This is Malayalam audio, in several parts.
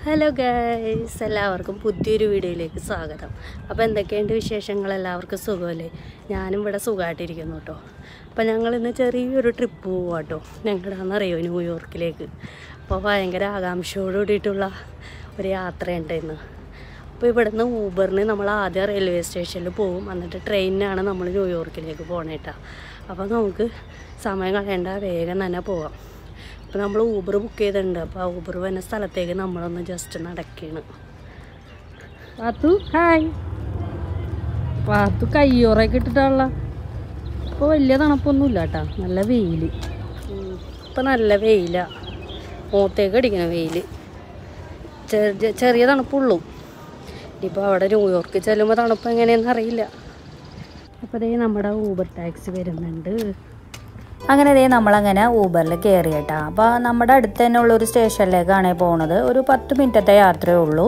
ഹലോ ഗൈസ് എല്ലാവർക്കും പുതിയൊരു വീഡിയോയിലേക്ക് സ്വാഗതം അപ്പോൾ എന്തൊക്കെയുണ്ട് വിശേഷങ്ങൾ എല്ലാവർക്കും സുഖമല്ലേ ഞാനും ഇവിടെ സുഖമായിട്ടിരിക്കുന്നു കേട്ടോ അപ്പോൾ ഞങ്ങൾ ഇന്ന് ചെറിയൊരു ട്രിപ്പ് പോവാം കേട്ടോ ഞങ്ങളുടെയാണെന്നറിയോ ന്യൂയോർക്കിലേക്ക് അപ്പോൾ ഭയങ്കര ആകാംക്ഷയോട് കൂടിയിട്ടുള്ള ഒരു യാത്രയുണ്ട് ഇന്ന് അപ്പോൾ ഇവിടുന്ന് ഊബറിന് നമ്മൾ ആദ്യം റെയിൽവേ സ്റ്റേഷനിൽ പോകും എന്നിട്ട് ട്രെയിനിനാണ് നമ്മൾ ന്യൂയോർക്കിലേക്ക് പോകണേട്ടാ അപ്പോൾ നമുക്ക് സമയം കളയേണ്ട വേഗം തന്നെ പോവാം അപ്പോൾ നമ്മൾ ഊബർ ബുക്ക് ചെയ്തിട്ടുണ്ട് അപ്പോൾ ആ ഊബർ വരുന്ന സ്ഥലത്തേക്ക് നമ്മളൊന്ന് ജസ്റ്റ് നടക്കുകയാണ് പാത്തു ഹായ് പാത്തു കയ്യോറൊക്കെ ഇട്ടിട്ടുള്ള ഇപ്പോൾ വലിയ തണുപ്പൊന്നുമില്ല കേട്ടോ നല്ല വെയിൽ ഇപ്പം നല്ല വെയിലാണ് മുഖത്തേക്ക് അടിക്കണ വെയിൽ ചെറിയ തണുപ്പുള്ളൂ ഇനിയിപ്പോൾ അവിടെ ന്യൂയോർക്ക് ചെല്ലുമ്പോൾ തണുപ്പ് എങ്ങനെയാണെന്ന് അറിയില്ല അപ്പോൾ ദേ നമ്മുടെ ഊബർ ടാക്സി വരുന്നുണ്ട് അങ്ങനെ ദേ നമ്മളങ്ങനെ ഊബറിൽ കയറി കേട്ടോ അപ്പോൾ നമ്മുടെ അടുത്ത് തന്നെ ഉള്ള ഒരു സ്റ്റേഷനിലേക്കാണ് പോണത് ഒരു പത്ത് മിനിറ്റത്തെ യാത്രയേ ഉള്ളൂ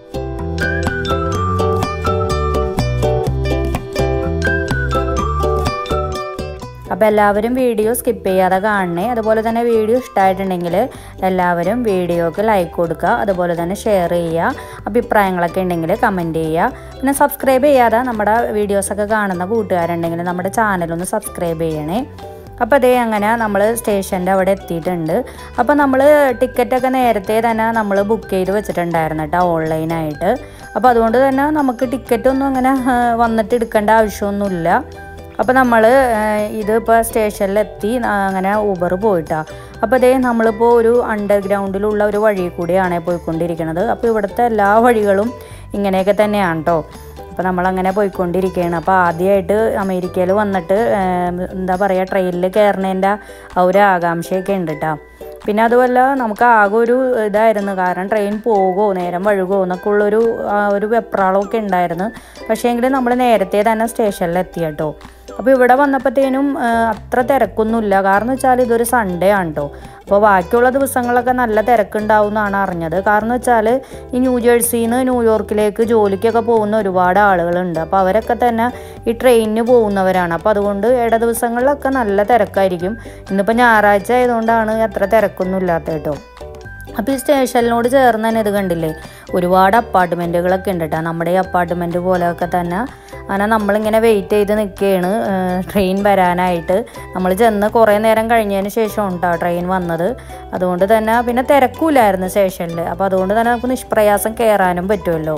അപ്പോൾ എല്ലാവരും വീഡിയോ സ്കിപ്പ് ചെയ്യാതെ കാണണേ അതുപോലെ തന്നെ വീഡിയോ ഇഷ്ടമായിട്ടുണ്ടെങ്കിൽ എല്ലാവരും വീഡിയോക്ക് ലൈക്ക് കൊടുക്കുക അതുപോലെ തന്നെ ഷെയർ ചെയ്യുക അഭിപ്രായങ്ങളൊക്കെ ഉണ്ടെങ്കിൽ കമൻറ്റ് ചെയ്യുക പിന്നെ സബ്സ്ക്രൈബ് ചെയ്യാതെ നമ്മുടെ വീഡിയോസൊക്കെ കാണുന്ന കൂട്ടുകാരുണ്ടെങ്കിൽ നമ്മുടെ ചാനലൊന്ന് സബ്സ്ക്രൈബ് ചെയ്യണേ അപ്പോൾ അതേ അങ്ങനെ നമ്മൾ സ്റ്റേഷൻ്റെ അവിടെ എത്തിയിട്ടുണ്ട് അപ്പോൾ നമ്മൾ ടിക്കറ്റൊക്കെ നേരത്തെ തന്നെ നമ്മൾ ബുക്ക് ചെയ്ത് വെച്ചിട്ടുണ്ടായിരുന്നു കേട്ടോ ഓൺലൈനായിട്ട് അപ്പോൾ അതുകൊണ്ട് തന്നെ നമുക്ക് ടിക്കറ്റൊന്നും അങ്ങനെ ആ, വന്നിട്ട് എടുക്കേണ്ട ആവശ്യമൊന്നുമില്ല അപ്പോൾ നമ്മൾ ഇതിപ്പോൾ സ്റ്റേഷനിലെത്തി ആ, അങ്ങനെ ഊബർ പോയിട്ടാ അപ്പോൾ അതേ നമ്മളിപ്പോൾ ഒരു അണ്ടർഗ്രൗണ്ടിലുള്ള ഒരു വഴി കൂടിയാണ് പോയിക്കൊണ്ടിരിക്കുന്നത് അപ്പോൾ ഇവിടുത്തെ എല്ലാ വഴികളും ഇങ്ങനെയൊക്കെ തന്നെയാണ് കേട്ടോ അപ്പോൾ നമ്മളങ്ങനെ പോയിക്കൊണ്ടിരിക്കുകയാണ് അപ്പോൾ ആദ്യമായിട്ട് അമേരിക്കയിൽ വന്നിട്ട് ഏം, എന്താ പറയുക ട്രെയിനിൽ കയറുന്നതിൻ്റെ ആ ഒരു ആകാംക്ഷയൊക്കെ ഉണ്ട് കേട്ടോ പിന്നെ അതുമല്ല നമുക്ക് ആകെ ഒരു ഇതായിരുന്നു കാരണം ട്രെയിൻ പോകുമോ നേരം വഴുകുമോ എന്നൊക്കെ ഉള്ളൊരു ആ, ഒരു വെപ്രാളമൊക്കെ ഉണ്ടായിരുന്നു പക്ഷേ എങ്കിൽ നമ്മൾ നേരത്തെ തന്നെ സ്റ്റേഷനിൽ എത്തി കേട്ടോ അപ്പോൾ ഇവിടെ വന്നപ്പോഴത്തേനും ആ, അത്ര തിരക്കൊന്നുമില്ല കാരണം വെച്ചാൽ ഇതൊരു സൺഡേ ആണ് കേട്ടോ അപ്പോൾ ബാക്കിയുള്ള ദിവസങ്ങളൊക്കെ നല്ല തിരക്കുണ്ടാവും എന്നാണ് അറിഞ്ഞത് കാരണം വെച്ചാൽ ഈ ന്യൂ ജേഴ്സിയിൽ നിന്ന് ന്യൂയോർക്കിലേക്ക് ജോലിക്കൊക്കെ പോകുന്ന ഒരുപാട് ആളുകളുണ്ട് അപ്പോൾ അവരൊക്കെ തന്നെ ഈ ട്രെയിനിന് പോകുന്നവരാണ് അപ്പോൾ അതുകൊണ്ട് ഇട ദിവസങ്ങളിലൊക്കെ നല്ല തിരക്കായിരിക്കും ഇന്നിപ്പോൾ ഞായറാഴ്ച ആയതുകൊണ്ടാണ് അത്ര തിരക്കൊന്നും ഇല്ലാത്ത കേട്ടോ അപ്പോൾ ഈ സ്റ്റേഷനിനോട് ചേർന്ന് തന്നെ ഇത് കണ്ടില്ലേ ഒരുപാട് അപ്പാർട്ട്മെൻറ്റുകളൊക്കെ ഉണ്ട് കേട്ടോ നമ്മുടെ ഈ അപ്പാർട്ട്മെൻറ്റ് പോലെയൊക്കെ തന്നെ അങ്ങനെ നമ്മളിങ്ങനെ വെയിറ്റ് ചെയ്ത് നിൽക്കുകയാണ് ട്രെയിൻ വരാനായിട്ട് നമ്മൾ ചെന്ന് കുറേ നേരം കഴിഞ്ഞതിന് ശേഷം കേട്ടോ ട്രെയിൻ വന്നത് അതുകൊണ്ട് തന്നെ പിന്നെ തിരക്കൂലായിരുന്നു സ്റ്റേഷനിൽ അപ്പോൾ അതുകൊണ്ട് തന്നെ നമുക്ക് നിഷ്പ്രയാസം കയറാനും പറ്റുമല്ലോ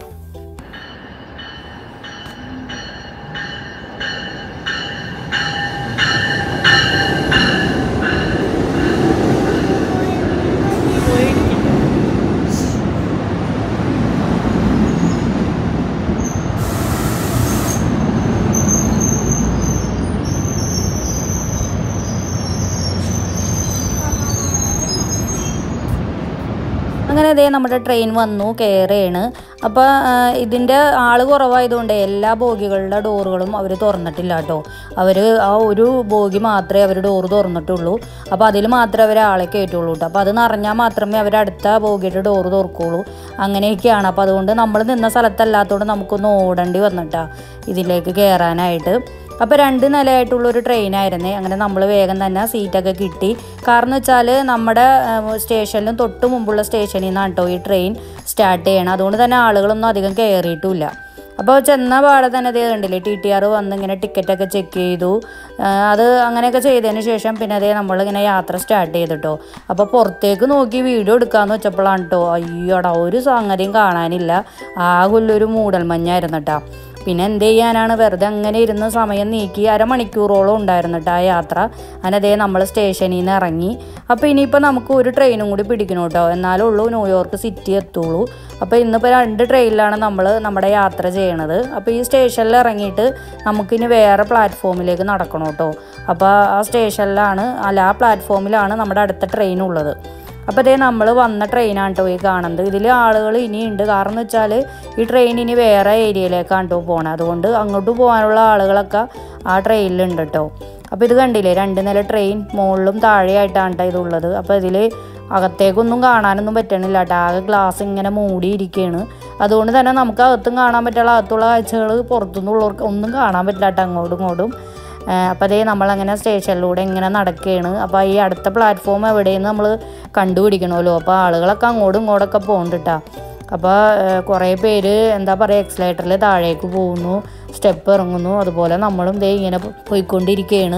അങ്ങനെ അതേ നമ്മുടെ ട്രെയിൻ വന്നു കയറുകയാണ് അപ്പോൾ ഇതിൻ്റെ ആൾ കുറവായതുകൊണ്ട് എല്ലാ ബോഗികളുടെ ഡോറുകളും അവർ തുറന്നിട്ടില്ല കേട്ടോ അവർ ആ ഒരു ബോഗി മാത്രമേ അവർ ഡോറ് തുറന്നിട്ടുള്ളൂ അപ്പോൾ അതിൽ മാത്രമേ അവർ ആളെ കയറ്റുള്ളൂ കേട്ടോ അപ്പോൾ അത് നിറഞ്ഞാൽ മാത്രമേ അവർ അടുത്ത ബോഗിയുടെ ഡോറ് തുറക്കുള്ളൂ അങ്ങനെയൊക്കെയാണ് അപ്പോൾ അതുകൊണ്ട് നമ്മൾ നിന്ന സ്ഥലത്തല്ലാത്തതുകൊണ്ട് നമുക്കൊന്ന് ഓടേണ്ടി വന്നിട്ടാ ഇതിലേക്ക് കയറാനായിട്ട് അപ്പോൾ രണ്ട് നിലയായിട്ടുള്ള ഒരു ട്രെയിനായിരുന്നേ അങ്ങനെ നമ്മൾ വേഗം തന്നെ സീറ്റൊക്കെ കിട്ടി കാരണം വെച്ചാൽ നമ്മുടെ സ്റ്റേഷനിലും തൊട്ട് മുമ്പുള്ള സ്റ്റേഷനിൽ നിന്നാണ് കേട്ടോ ഈ ട്രെയിൻ സ്റ്റാർട്ട് ചെയ്യണം അതുകൊണ്ട് തന്നെ ആളുകളൊന്നും അധികം കയറിയിട്ടുമില്ല അപ്പോൾ ചെന്ന പാടെ തന്നെ അതേ കണ്ടില്ലേ ടി ടി ആർ വന്ന് ഇങ്ങനെ ടിക്കറ്റൊക്കെ ചെക്ക് ചെയ്തു ആ, അത് അങ്ങനെയൊക്കെ ചെയ്തതിന് ശേഷം പിന്നെ അതേ നമ്മളിങ്ങനെ യാത്ര സ്റ്റാർട്ട് ചെയ്തിട്ടോ അപ്പോൾ പുറത്തേക്ക് നോക്കി വീഡിയോ എടുക്കാമെന്ന് വെച്ചപ്പോഴാണ് കേട്ടോ അയ്യോടാ ഒരു സംഗതിയും കാണാനില്ല ആകുള്ളൊരു മൂടൽമഞ്ഞായിരുന്നു കേട്ടോ പിന്നെ എന്ത് ചെയ്യാനാണ് വെറുതെ അങ്ങനെ ഇരുന്ന് സമയം നീക്കി അരമണിക്കൂറോളം ഉണ്ടായിരുന്നു കേട്ടോ ആ യാത്ര അങ്ങനെ അതേ നമ്മൾ സ്റ്റേഷനിൽ നിന്ന് ഇറങ്ങി അപ്പോൾ ഇനിയിപ്പോൾ നമുക്ക് ഒരു ട്രെയിനും കൂടി പിടിക്കണം കേട്ടോ എന്നാലേ ഉള്ളൂ ന്യൂയോർക്ക് സിറ്റി എത്തുള്ളൂ അപ്പോൾ ഇന്നിപ്പോൾ രണ്ട് ട്രെയിനിലാണ് നമ്മൾ നമ്മുടെ യാത്ര ചെയ്യണത് അപ്പോൾ ഈ സ്റ്റേഷനിൽ ഇറങ്ങിയിട്ട് നമുക്കിനി വേറെ പ്ലാറ്റ്ഫോമിലേക്ക് നടക്കണം കേട്ടോ അപ്പോൾ ആ സ്റ്റേഷനിലാണ് അല്ല ആ പ്ലാറ്റ്ഫോമിലാണ് നമ്മുടെ അടുത്ത ട്രെയിൻ ഉള്ളത് അപ്പോൾ അതേ നമ്മൾ വന്ന ട്രെയിനാണ് കേട്ടോ ഈ കാണുന്നത് ഇതിൽ ആളുകൾ ഇനിയുണ്ട് കാരണം എന്ന് വെച്ചാൽ ഈ ട്രെയിൻ ഇനി വേറെ ഏരിയയിലേക്കാണ് കേട്ടോ പോണത് അതുകൊണ്ട് അങ്ങോട്ട് പോകാനുള്ള ആളുകളൊക്കെ ആ ട്രെയിനിലുണ്ട് കേട്ടോ അപ്പോൾ ഇത് കണ്ടില്ലേ രണ്ട് നില ട്രെയിൻ മുകളിലും താഴെയായിട്ടാണ് കേട്ടോ ഇതുള്ളത് അപ്പോൾ ഇതിൽ അകത്തേക്കൊന്നും കാണാനൊന്നും പറ്റണില്ല കേട്ടോ ആകെ ഗ്ലാസ് ഇങ്ങനെ മൂടിയിരിക്കുകയാണ് അതുകൊണ്ട് തന്നെ നമുക്ക് അകത്തും കാണാൻ പറ്റുള്ള അകത്തുള്ള കാഴ്ചകൾ പുറത്തുനിന്നുള്ളവർക്ക് ഒന്നും കാണാൻ പറ്റില്ല കേട്ടോ അങ്ങോട്ടും ഇങ്ങോട്ടും അപ്പോൾ അതേ നമ്മളങ്ങനെ സ്റ്റേഷനിലൂടെ ഇങ്ങനെ നടക്കുകയാണ് അപ്പോൾ ഈ അടുത്ത പ്ലാറ്റ്ഫോം എവിടെയെന്ന് നമ്മൾ കണ്ടുപിടിക്കണമല്ലോ അപ്പോൾ ആളുകളൊക്കെ അങ്ങോട്ടും ഇങ്ങോട്ടൊക്കെ പോകുന്നുണ്ട് അപ്പോൾ കുറേ പേര് എന്താ പറയുക എക്സലേറ്ററിൽ താഴേക്ക് പോകുന്നു സ്റ്റെപ്പ് ഇറങ്ങുന്നു അതുപോലെ നമ്മളും ദേ ഇങ്ങനെ പോയിക്കൊണ്ടിരിക്കുകയാണ്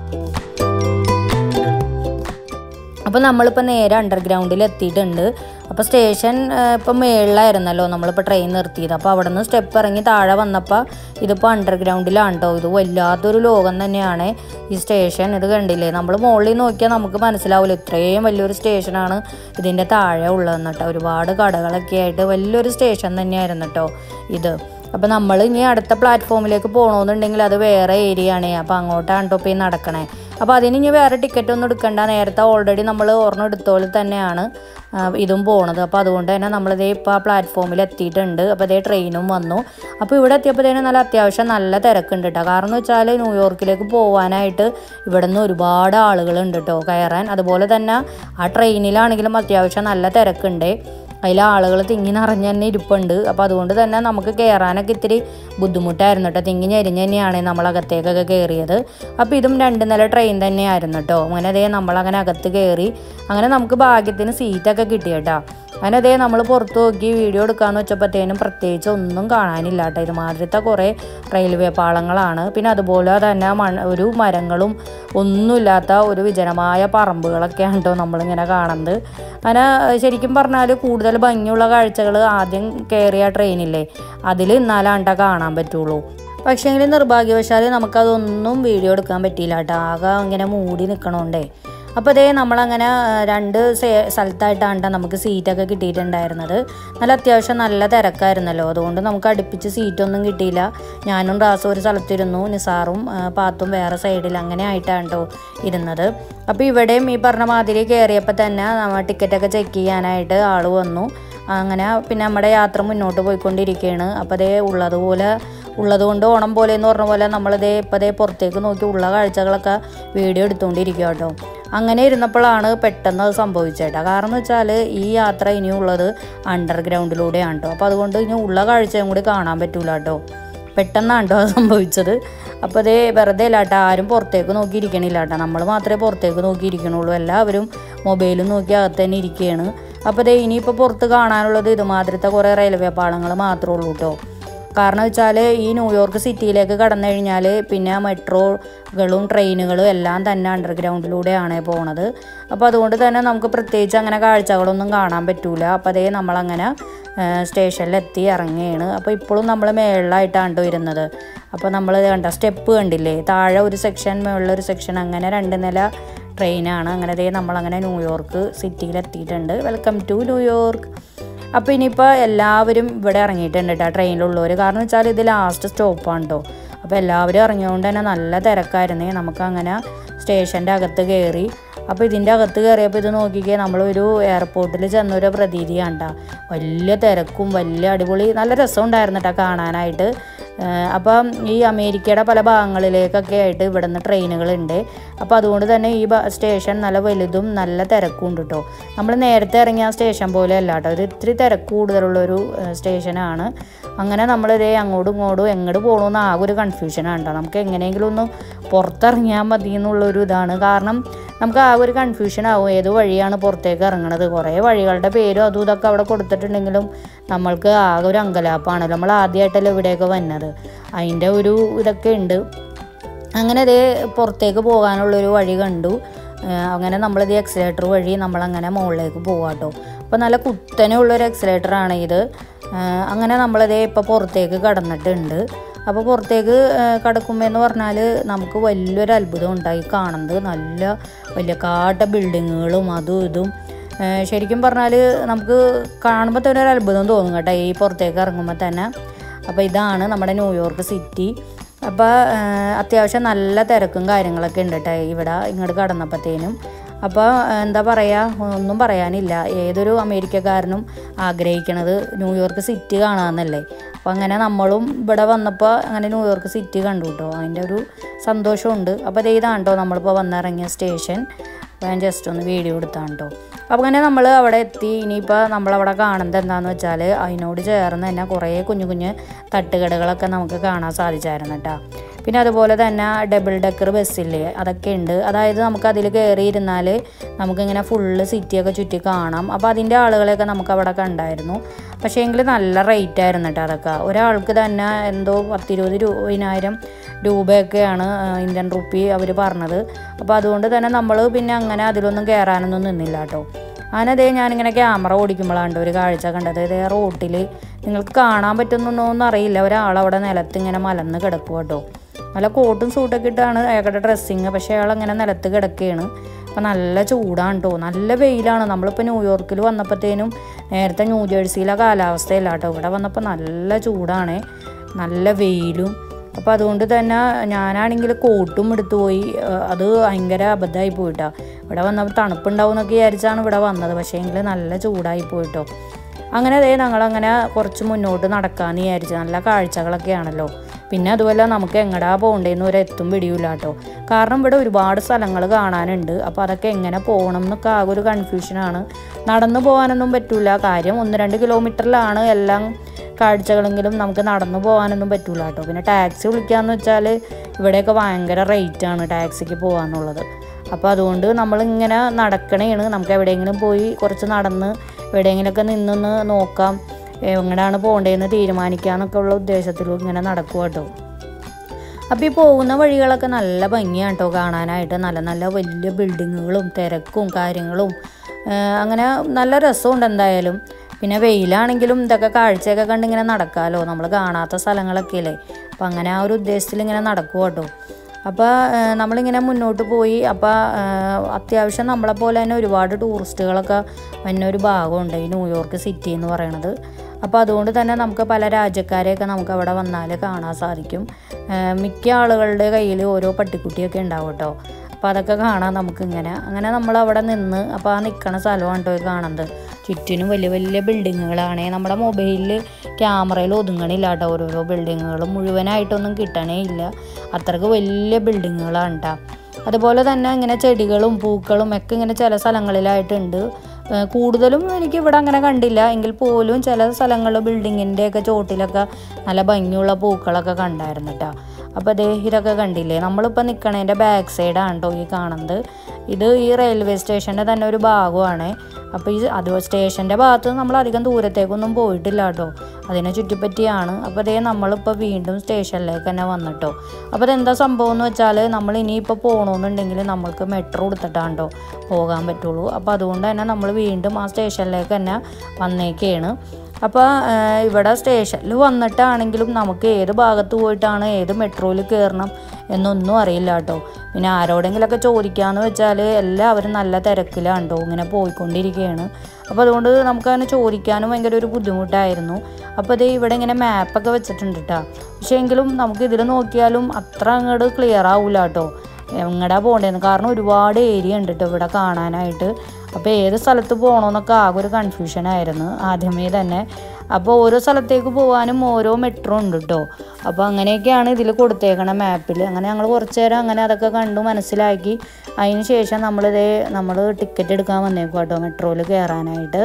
അപ്പോൾ നമ്മളിപ്പോൾ നേരെ അണ്ടർഗ്രൗണ്ടിൽ എത്തിയിട്ടുണ്ട് അപ്പോൾ സ്റ്റേഷൻ ഇപ്പം മേളിലായിരുന്നല്ലോ നമ്മളിപ്പോൾ ട്രെയിൻ നിർത്തിയത് അപ്പോൾ അവിടെ നിന്ന് സ്റ്റെപ്പ് ഇറങ്ങി താഴെ വന്നപ്പോൾ ഇതിപ്പോൾ അണ്ടർഗ്രൗണ്ടിലാണ് കേട്ടോ ഇത് വല്ലാത്തൊരു ലോകം തന്നെയാണ് ഈ സ്റ്റേഷൻ ഇത് കണ്ടില്ലേ നമ്മൾ മുകളിൽ നോക്കിയാൽ നമുക്ക് മനസ്സിലാവില്ല ഇത്രയും വലിയൊരു സ്റ്റേഷനാണ് ഇതിൻ്റെ താഴെ ഉള്ളതെന്ന് കേട്ടോ ഒരുപാട് കടകളൊക്കെ ആയിട്ട് വലിയൊരു സ്റ്റേഷൻ തന്നെയായിരുന്നു കേട്ടോ ഇത് അപ്പോൾ നമ്മൾ ഇനി അടുത്ത പ്ലാറ്റ്ഫോമിലേക്ക് പോകണമെന്നുണ്ടെങ്കിൽ അത് വേറെ ഏരിയ ആണ് അപ്പോൾ അങ്ങോട്ടാണ് കേട്ടോ ഇപ്പോൾ ഈ നടക്കണേ അപ്പോൾ അതിന് ഇനി വേറെ ടിക്കറ്റ് ഒന്നും എടുക്കണ്ട നേരത്തെ ഓൾറെഡി നമ്മൾ ഒരെണ്ണം എടുത്തോളിൽ തന്നെയാണ് ആ, ഇതും പോണത് അപ്പോൾ അതുകൊണ്ട് തന്നെ നമ്മളിതേ ഇപ്പോൾ ആ പ്ലാറ്റ്ഫോമിൽ എത്തിയിട്ടുണ്ട് അപ്പോൾ ഇതേ ട്രെയിനും വന്നു അപ്പോൾ ഇവിടെ എത്തിയപ്പോഴത്തേനും നല്ല അത്യാവശ്യം നല്ല തിരക്കുണ്ട് കേട്ടോ കാരണം എന്ന് വെച്ചാൽ ന്യൂയോർക്കിലേക്ക് പോകാനായിട്ട് ഇവിടെ നിന്ന് ഒരുപാട് ആളുകളുണ്ട് കേട്ടോ കയറാൻ അതുപോലെ തന്നെ ആ ട്രെയിനിലാണെങ്കിലും അത്യാവശ്യം നല്ല തിരക്കുണ്ട് അതിൽ ആളുകൾ തിങ്ങി നിറഞ്ഞ് തന്നെ ഇരിപ്പുണ്ട് അപ്പോൾ അതുകൊണ്ട് തന്നെ നമുക്ക് കയറാനൊക്കെ ഇത്തിരി ബുദ്ധിമുട്ടായിരുന്നു കേട്ടോ തിങ്ങി ഞെരിഞ്ഞ് തന്നെയാണ് നമ്മൾ അകത്തേക്കൊക്കെ കയറിയത് അപ്പോൾ ഇതും രണ്ട് നില ട്രെയിൻ തന്നെയായിരുന്നു കേട്ടോ അങ്ങനെ അതേ നമ്മളങ്ങനെ അകത്ത് കയറി അങ്ങനെ നമുക്ക് ഭാഗ്യത്തിന് സീറ്റൊക്കെ കിട്ടി കേട്ടോ അങ്ങനെ അതേ നമ്മൾ പുറത്ത് നോക്കി വീഡിയോ എടുക്കാമെന്ന് വെച്ചപ്പോഴത്തേനും പ്രത്യേകിച്ച് ഒന്നും കാണാനില്ല കേട്ടോ ഇതുമാതിരത്തെ കുറേ റെയിൽവേ പാളങ്ങളാണ് പിന്നെ അതുപോലെ തന്നെ മൺ ഒരു മരങ്ങളും ഒന്നുമില്ലാത്ത ഒരു വിജനമായ പറമ്പുകളൊക്കെയാണ് കേട്ടോ നമ്മളിങ്ങനെ കാണുന്നത് അങ്ങനെ ശരിക്കും പറഞ്ഞാൽ കൂടുതൽ ഭംഗിയുള്ള കാഴ്ചകൾ ആദ്യം കയറിയ ട്രെയിനില്ലേ അതിൽ ഇന്നാലാണ്ട കാണാൻ പറ്റുള്ളൂ പക്ഷേങ്കിൽ നിർഭാഗ്യവശാൽ നമുക്കതൊന്നും വീഡിയോ എടുക്കാൻ പറ്റിയില്ല കേട്ടോ ആകെ ഇങ്ങനെ മൂടി നിൽക്കണോണ്ടേ അപ്പോൾ അതേ നമ്മളങ്ങനെ ആ, രണ്ട് സേ- സ്ഥലത്തായിട്ടാണ് നമുക്ക് സീറ്റൊക്കെ കിട്ടിയിട്ടുണ്ടായിരുന്നത് നല്ല അത്യാവശ്യം നല്ല തിരക്കായിരുന്നല്ലോ അതുകൊണ്ട് നമുക്ക് അടുപ്പിച്ച് സീറ്റൊന്നും കിട്ടിയില്ല ഞാനും റാസും ഒരു സ്ഥലത്തിരുന്നു നിസാറും ആ, പാത്തും വേറെ സൈഡിൽ അങ്ങനെ ആയിട്ടാണ് കേട്ടോ ഇരുന്നത് അപ്പോൾ ഇവിടെയും ഈ പറഞ്ഞ മാതിരി കയറിയപ്പോൾ തന്നെ നമ്മൾ ടിക്കറ്റൊക്കെ ചെക്ക് ചെയ്യാനായിട്ട് ആൾ വന്നു അങ്ങനെ പിന്നെ നമ്മുടെ യാത്ര മുന്നോട്ട് പോയിക്കൊണ്ടിരിക്കുകയാണ് അപ്പോൾ അതേ ഉള്ളതുപോലെ ഉള്ളതുകൊണ്ട് ഓണം പോലെ എന്ന് പറഞ്ഞ പോലെ നമ്മളിതേ ഇപ്പോൾ ദേ പുറത്തേക്ക് നോക്കി ഉള്ള കാഴ്ചകളൊക്കെ വീഡിയോ എടുത്തുകൊണ്ടിരിക്കുക കേട്ടോ അങ്ങനെ ഇരുന്നപ്പോഴാണ് പെട്ടെന്ന് അത് സംഭവിച്ചേട്ടാ കാരണം എന്ന് വെച്ചാൽ ഈ യാത്ര ഇനിയുള്ളത് അണ്ടർഗ്രൗണ്ടിലൂടെയാണ് കേട്ടോ അപ്പോൾ അതുകൊണ്ട് ഇനി ഉള്ള കാഴ്ചയും കൂടി കാണാൻ പറ്റൂല കേട്ടോ പെട്ടെന്നാണ് കേട്ടോ അത് സംഭവിച്ചത് അപ്പോൾ അതേ വെറുതെ ഇല്ല കേട്ടോ ആരും പുറത്തേക്ക് നോക്കിയിരിക്കണില്ല കേട്ടോ നമ്മൾ മാത്രമേ പുറത്തേക്ക് നോക്കിയിരിക്കണുള്ളൂ എല്ലാവരും മൊബൈലും നോക്കി അകത്ത് തന്നെ ഇരിക്കുകയാണ് അപ്പോൾ ദേ ഇനിയിപ്പോൾ പുറത്ത് കാണാനുള്ളത് ഇതുമാതിരത്തെ കുറേ റെയിൽവേ പാളങ്ങൾ മാത്രമേ ഉള്ളൂ കേട്ടോ കാരണം വെച്ചാൽ ഈ ന്യൂയോർക്ക് സിറ്റിയിലേക്ക് കടന്നു കഴിഞ്ഞാൽ പിന്നെ മെട്രോകളും ട്രെയിനുകളും എല്ലാം തന്നെ അണ്ടർഗ്രൗണ്ടിലൂടെയാണ് പോണത് അപ്പോൾ അതുകൊണ്ട് തന്നെ നമുക്ക് പ്രത്യേകിച്ച് അങ്ങനെ കാഴ്ചകളൊന്നും കാണാൻ പറ്റൂല അപ്പോൾ അതേ നമ്മളങ്ങനെ സ്റ്റേഷനിലെത്തി ഇറങ്ങുകയാണ് അപ്പോൾ ഇപ്പോഴും നമ്മൾ മേളിലായിട്ടാണ് ട്ടോ ഇരുന്നത് അപ്പോൾ നമ്മൾ കണ്ട സ്റ്റെപ്പ് കണ്ടില്ലേ താഴെ ഒരു സെക്ഷൻ മുകളിലൊരു സെക്ഷൻ അങ്ങനെ രണ്ട് നില ട്രെയിനാണ് അങ്ങനെ ദേ നമ്മളങ്ങനെ ന്യൂയോർക്ക് സിറ്റിയിലെത്തിയിട്ടുണ്ട് വെൽക്കം ടു ന്യൂയോർക്ക് അപ്പോൾ ഇനിയിപ്പോൾ എല്ലാവരും ഇവിടെ ഇറങ്ങിയിട്ടുണ്ട് കേട്ടോ ട്രെയിനിലുള്ളവർ കാരണം വെച്ചാൽ ഇത് ലാസ്റ്റ് സ്റ്റോപ്പാണ് കേട്ടോ അപ്പോൾ എല്ലാവരും ഇറങ്ങിയതുകൊണ്ട് തന്നെ നല്ല തിരക്കായിരുന്നേ നമുക്കങ്ങനെ സ്റ്റേഷൻ്റെ അകത്ത് കയറി അപ്പോൾ ഇതിൻ്റെ അകത്ത് കയറിയപ്പോൾ ഇത് നോക്കിക്കേ നമ്മളൊരു എയർപോർട്ടിൽ ചെന്നൊരു പ്രതീതിയാണ് കേട്ടോ വലിയ തിരക്കും വലിയ അടിപൊളി നല്ല രസമുണ്ടായിരുന്നു കേട്ടോ കാണാനായിട്ട് ഏഹ് അപ്പം ഈ അമേരിക്കയുടെ പല ഭാഗങ്ങളിലേക്കൊക്കെ ആയിട്ട് ഇവിടെ നിന്ന് ട്രെയിനുകളുണ്ട് അപ്പോൾ അതുകൊണ്ട് തന്നെ ഈ ബ- സ്റ്റേഷൻ നല്ല വലുതും നല്ല തിരക്കും ഉണ്ട് കേട്ടോ നമ്മൾ നേരത്തെ ഇറങ്ങിയ സ്റ്റേഷൻ പോലെ അല്ല കേട്ടോ ഇത് ഇത്തിരി തിരക്ക് കൂടുതലുള്ളൊരു ഏഹ് സ്റ്റേഷനാണ് അങ്ങനെ നമ്മളിതേ അങ്ങോട്ടും ഇങ്ങോട്ടും എങ്ങോട്ട് പോകണമെന്ന് ആകെ ഒരു കൺഫ്യൂഷനാണ് കേട്ടോ നമുക്ക് എങ്ങനെയെങ്കിലും ഒന്ന് പുറത്തിറങ്ങിയാൽ മതി എന്നുള്ളൊരു ഇതാണ് കാരണം നമുക്ക് ആകെ ഒരു കൺഫ്യൂഷൻ ആവും ഏത് വഴിയാണ് പുറത്തേക്ക് ഇറങ്ങണത് കുറേ വഴികളുടെ പേരും അതും ഇതൊക്കെ അവിടെ കൊടുത്തിട്ടുണ്ടെങ്കിലും നമ്മൾക്ക് ആകെ ഒരു അങ്കലാപ്പാണല്ലോ നമ്മൾ ആദ്യമായിട്ടല്ലേ ഇവിടെയൊക്കെ വന്നത് അതിൻ്റെ ഒരു ഇതൊക്കെ ഉണ്ട് അങ്ങനെ അതേ പുറത്തേക്ക് പോകാനുള്ളൊരു വഴി കണ്ടു ഏഹ് അങ്ങനെ നമ്മളിത് എക്സലേറ്റർ വഴി നമ്മളങ്ങനെ മുകളിലേക്ക് പോവാട്ടോ അപ്പോൾ നല്ല കുത്തനെ ഉള്ളൊരു എക്സലേറ്ററാണ് ഇത് ഏഹ് അങ്ങനെ നമ്മളിതേ ഇപ്പോൾ പുറത്തേക്ക് കടന്നിട്ടുണ്ട് അപ്പോൾ പുറത്തേക്ക് ഏഹ് കടക്കുമ്പോൾ എന്ന് പറഞ്ഞാൽ നമുക്ക് വലിയൊരു അത്ഭുതം ഉണ്ടായി കാണുന്നത് നല്ല വലിയ കാട്ട ബിൽഡിങ്ങുകളും അതും ഇതും ഏഹ് ശരിക്കും പറഞ്ഞാൽ നമുക്ക് കാണുമ്പോൾ തന്നെ ഒരു അത്ഭുതം തോന്നും കേട്ടോ ഈ പുറത്തേക്ക് ഇറങ്ങുമ്പോൾ തന്നെ അപ്പോൾ ഇതാണ് നമ്മുടെ ന്യൂയോർക്ക് സിറ്റി അപ്പോൾ അത്യാവശ്യം നല്ല തിരക്കും കാര്യങ്ങളൊക്കെ ഉണ്ട് കേട്ടോ ഇവിടെ ഇങ്ങോട്ട് കടന്നപ്പോഴത്തേനും അപ്പോൾ എന്താ പറയുക ഒന്നും പറയാനില്ല ഏതൊരു അമേരിക്കക്കാരനും ആഗ്രഹിക്കണത് ന്യൂയോർക്ക് സിറ്റി കാണാമെന്നല്ലേ അപ്പോൾ അങ്ങനെ നമ്മളും ഇവിടെ വന്നപ്പോൾ അങ്ങനെ ന്യൂയോർക്ക് സിറ്റി കണ്ടു കേട്ടോ അതിൻ്റെ ഒരു സന്തോഷമുണ്ട് അപ്പോൾ ദേ ഇതാണ് കേട്ടോ നമ്മളിപ്പോൾ വന്നിറങ്ങിയ സ്റ്റേഷൻ അപ്പോൾ ഞാൻ ജസ്റ്റ് ഒന്ന് വീഡിയോ എടുത്താണ് കേട്ടോ അപ്പോൾ അങ്ങനെ നമ്മൾ അവിടെ എത്തി ഇനിയിപ്പോൾ നമ്മളവിടെ കാണുന്നത് എന്താണെന്ന് വെച്ചാൽ അതിനോട് ചേർന്ന് തന്നെ കുറേ കുഞ്ഞു കുഞ്ഞു തട്ടുകടകളൊക്കെ നമുക്ക് കാണാൻ സാധിച്ചായിരുന്നു കേട്ടോ പിന്നെ അതുപോലെ തന്നെ ഡബിൾ ഡെക്കർ ബസ്സില്ലേ അതൊക്കെ ഉണ്ട് അതായത് നമുക്ക് അതിൽ കയറിയിരുന്നാൽ നമുക്കിങ്ങനെ ഫുള്ള് സിറ്റിയൊക്കെ ചുറ്റി കാണാം അപ്പോൾ അതിൻ്റെ ആളുകളെയൊക്കെ നമുക്ക് അവിടെ കണ്ടായിരുന്നു പക്ഷേ എങ്കിൽ നല്ല റേറ്റ് ആയിരുന്നു കേട്ടോ അതൊക്കെ ഒരാൾക്ക് തന്നെ എന്തോ പത്തിരുപത് രൂപതിനായിരം രൂപയൊക്കെയാണ് ആ, ഇന്ത്യൻ റുപ്പി അവർ പറഞ്ഞത് അപ്പോൾ അതുകൊണ്ട് തന്നെ നമ്മൾ പിന്നെ അങ്ങനെ അതിലൊന്നും കയറാനൊന്നും നിന്നില്ല കേട്ടോ അങ്ങനെ അതേ ഞാനിങ്ങനെ ക്യാമറ ഓടിക്കുമ്പോഴാണ് ഒരു കാഴ്ച കണ്ടത് ഇതേ റോട്ടിൽ നിങ്ങൾക്ക് കാണാൻ പറ്റുന്നുണ്ടോയെന്ന് അറിയില്ല ഒരാളവിടെ നിലത്ത് ഇങ്ങനെ മലന്ന് കിടക്കുക കേട്ടോ നല്ല കോട്ടും സൂട്ടൊക്കെ ഇട്ടാണ് അയാളുടെ ഡ്രസ്സിങ് പക്ഷേ അയാൾ അങ്ങനെ നിലത്ത് കിടക്കുകയാണ് അപ്പം നല്ല ചൂടാണ് കേട്ടോ നല്ല വെയിലാണ് നമ്മളിപ്പോൾ ന്യൂയോർക്കിൽ വന്നപ്പോഴത്തേനും നേരത്തെ ന്യൂ ജേഴ്സിയിലെ കാലാവസ്ഥയില്ല കേട്ടോ ഇവിടെ വന്നപ്പോൾ നല്ല ചൂടാണ് നല്ല വെയിലും അപ്പോൾ അതുകൊണ്ട് തന്നെ ഞാനാണെങ്കിൽ കോട്ടും എടുത്തു പോയി ഏഹ് അത് ഭയങ്കര അബദ്ധമായി പോയിട്ടോ ഇവിടെ വന്നപ്പോൾ തണുപ്പുണ്ടാവും എന്നൊക്കെ വിചാരിച്ചാണ് ഇവിടെ വന്നത് പക്ഷേ എങ്കിൽ നല്ല ചൂടായി പോയിട്ടോ അങ്ങനെ അതേ ഞങ്ങളങ്ങനെ കുറച്ച് മുന്നോട്ട് നടക്കാമെന്ന് വിചാരിച്ചു നല്ല കാഴ്ചകളൊക്കെയാണല്ലോ പിന്നെ അതുപോലെ നമുക്ക് എങ്ങടാ പോകണ്ടേന്ന് ഒരു എത്തും പിടിയില്ല കേട്ടോ കാരണം ഇവിടെ ഒരുപാട് സ്ഥലങ്ങൾ കാണാനുണ്ട് അപ്പോൾ അതൊക്കെ എങ്ങനെ പോകണം എന്നൊക്കെ ആകെ ഒരു കൺഫ്യൂഷനാണ് നടന്നു പോകാനൊന്നും പറ്റില്ല കാര്യം ഒന്ന് രണ്ട് കിലോമീറ്ററിലാണ് എല്ലാം കാഴ്ചകളെങ്കിലും നമുക്ക് നടന്നു പോകാനൊന്നും പറ്റൂല കേട്ടോ പിന്നെ ടാക്സി വിളിക്കാന്ന് വെച്ചാൽ ഇവിടെയൊക്കെ ഭയങ്കര റേറ്റാണ് ടാക്സിക്ക് പോകാന്നുള്ളത് അപ്പോൾ അതുകൊണ്ട് നമ്മളിങ്ങനെ നടക്കണേണ് നമുക്ക് എവിടെയെങ്കിലും പോയി കുറച്ച് നടന്ന് എവിടെയെങ്കിലുമൊക്കെ നിന്നൊന്ന് നോക്കാം എങ്ങനെയാണ് പോകേണ്ടതെന്ന് തീരുമാനിക്കാമെന്നൊക്കെ ഉള്ള ഉദ്ദേശത്തിലും ഇങ്ങനെ നടക്കുക കേട്ടോ അപ്പോൾ ഈ പോകുന്ന വഴികളൊക്കെ നല്ല ഭംഗിയാണ് കേട്ടോ കാണാനായിട്ട് നല്ല നല്ല വലിയ ബിൽഡിങ്ങുകളും തിരക്കും കാര്യങ്ങളും ഏഹ് അങ്ങനെ നല്ല രസമുണ്ട് എന്തായാലും പിന്നെ വെയിലാണെങ്കിലും ഇതൊക്കെ കാഴ്ചയൊക്കെ കണ്ട് ഇങ്ങനെ നടക്കാമല്ലോ നമ്മൾ കാണാത്ത സ്ഥലങ്ങളൊക്കെ അല്ലേ അപ്പം അങ്ങനെ ആ ഒരു ഉദ്ദേശത്തിൽ ഇങ്ങനെ നടക്കുക കേട്ടോ അപ്പോൾ നമ്മളിങ്ങനെ മുന്നോട്ട് പോയി അപ്പോൾ അത്യാവശ്യം നമ്മളെ പോലെ തന്നെ ഒരുപാട് ടൂറിസ്റ്റുകളൊക്കെ വരുന്ന ഒരു ഭാഗമുണ്ട് ഈ ന്യൂയോർക്ക് സിറ്റി എന്ന് പറയണത് അപ്പോൾ അതുകൊണ്ട് തന്നെ നമുക്ക് പല രാജ്യക്കാരെയൊക്കെ നമുക്ക് അവിടെ വന്നാൽ കാണാൻ സാധിക്കും ഏഹ് മിക്ക ആളുകളുടെ കയ്യിൽ ഓരോ പട്ടിക്കുട്ടിയൊക്കെ ഉണ്ടാവും കേട്ടോ അപ്പോൾ അതൊക്കെ കാണാം നമുക്കിങ്ങനെ അങ്ങനെ നമ്മൾ അവിടെ നിന്ന് അപ്പോൾ ആ നിൽക്കണ സ്ഥലമാണ് കേട്ടോ ഈ കാണുന്നത് ചുറ്റിനും വലിയ വലിയ ബിൽഡിങ്ങുകളാണ് നമ്മുടെ മൊബൈലിൽ ക്യാമറയിൽ ഒതുങ്ങണില്ല കേട്ടോ ഓരോരോ ബിൽഡിങ്ങുകളും മുഴുവനായിട്ടൊന്നും കിട്ടണേ ഇല്ല അത്രക്ക് വലിയ ബിൽഡിങ്ങുകളാണ് കേട്ടോ അതുപോലെ തന്നെ ഇങ്ങനെ ചെടികളും പൂക്കളും ഒക്കെ ഇങ്ങനെ ചില സ്ഥലങ്ങളിലായിട്ടുണ്ട് ഏഹ് കൂടുതലും എനിക്ക് ഇവിടെ അങ്ങനെ കണ്ടില്ല എങ്കിൽ പോലും ചില സ്ഥലങ്ങളിൽ ബിൽഡിങ്ങിൻ്റെ ഒക്കെ ചോട്ടിലൊക്കെ നല്ല ഭംഗിയുള്ള പൂക്കളൊക്കെ കണ്ടായിരുന്നു കേട്ടോ അപ്പോൾ അതേ ഇതൊക്കെ കണ്ടില്ലേ നമ്മളിപ്പോൾ നിൽക്കണതിൻ്റെ ബാക്ക് സൈഡാണ് കേട്ടോ ഈ കാണുന്നത് ഇത് ഈ റെയിൽവേ സ്റ്റേഷൻ്റെ തന്നെ ഒരു ഭാഗമാണ് അപ്പോൾ ഈ അത് സ്റ്റേഷൻ്റെ ഭാഗത്ത് നമ്മൾ അധികം ദൂരത്തേക്കൊന്നും പോയിട്ടില്ല കേട്ടോ അതിനെ ചുറ്റിപ്പറ്റിയാണ് അപ്പോൾ അതേ നമ്മളിപ്പോൾ വീണ്ടും സ്റ്റേഷനിലേക്ക് തന്നെ വന്നിട്ടോ അപ്പോൾ അതെന്താ സംഭവം എന്ന് വെച്ചാൽ നമ്മൾ ഇനിയിപ്പോൾ പോകണമെന്നുണ്ടെങ്കിൽ നമ്മൾക്ക് മെട്രോ എടുത്തിട്ടാണ് കേട്ടോ പോകാൻ പറ്റുള്ളൂ അപ്പോൾ അതുകൊണ്ട് തന്നെ നമ്മൾ വീണ്ടും ആ സ്റ്റേഷനിലേക്ക് തന്നെ വന്നേക്കാണ് അപ്പോൾ ഇവിടെ സ്റ്റേഷനിൽ വന്നിട്ടാണെങ്കിലും നമുക്ക് ഏത് ഭാഗത്ത് പോയിട്ടാണ് ഏത് മെട്രോയിൽ കയറണം എന്നൊന്നും അറിയില്ല കേട്ടോ പിന്നെ ആരോടെങ്കിലൊക്കെ ചോദിക്കാമെന്ന് വെച്ചാൽ എല്ലാവരും നല്ല തിരക്കിലാണ് കേട്ടോ ഇങ്ങനെ പോയിക്കൊണ്ടിരിക്കുകയാണ് അപ്പോൾ അതുകൊണ്ട് നമുക്കങ്ങനെ ചോദിക്കാനും ഭയങ്കര ഒരു ബുദ്ധിമുട്ടായിരുന്നു അപ്പോൾ ഇത് ഇവിടെ ഇങ്ങനെ മാപ്പൊക്കെ വെച്ചിട്ടുണ്ട് കേട്ടോ പക്ഷേ എങ്കിലും നമുക്ക് ഇതിൽ നോക്കിയാലും അത്ര അങ്ങോട്ട് ക്ലിയർ ആവില്ല കേട്ടോ എങ്ങടാ പോകേണ്ടതെന്ന് കാരണം ഒരുപാട് ഏരിയ ഉണ്ട് കേട്ടോ ഇവിടെ കാണാനായിട്ട് അപ്പോൾ ഏത് സ്ഥലത്ത് പോകണമെന്നൊക്കെ ആകെ ഒരു കൺഫ്യൂഷനായിരുന്നു ആദ്യമേ തന്നെ അപ്പോൾ ഓരോ സ്ഥലത്തേക്ക് പോകാനും ഓരോ മെട്രോ ഉണ്ട് കേട്ടോ അപ്പോൾ അങ്ങനെയൊക്കെയാണ് ഇതിൽ കൊടുത്തേക്കണ മാപ്പിൽ അങ്ങനെ ഞങ്ങൾ കുറച്ച് നേരം അങ്ങനെ അതൊക്കെ കണ്ടു മനസ്സിലാക്കി അതിന് ശേഷം നമ്മളിതേ നമ്മൾ ടിക്കറ്റ് എടുക്കാൻ വന്നേക്കും കേട്ടോ മെട്രോയിൽ കയറാനായിട്ട്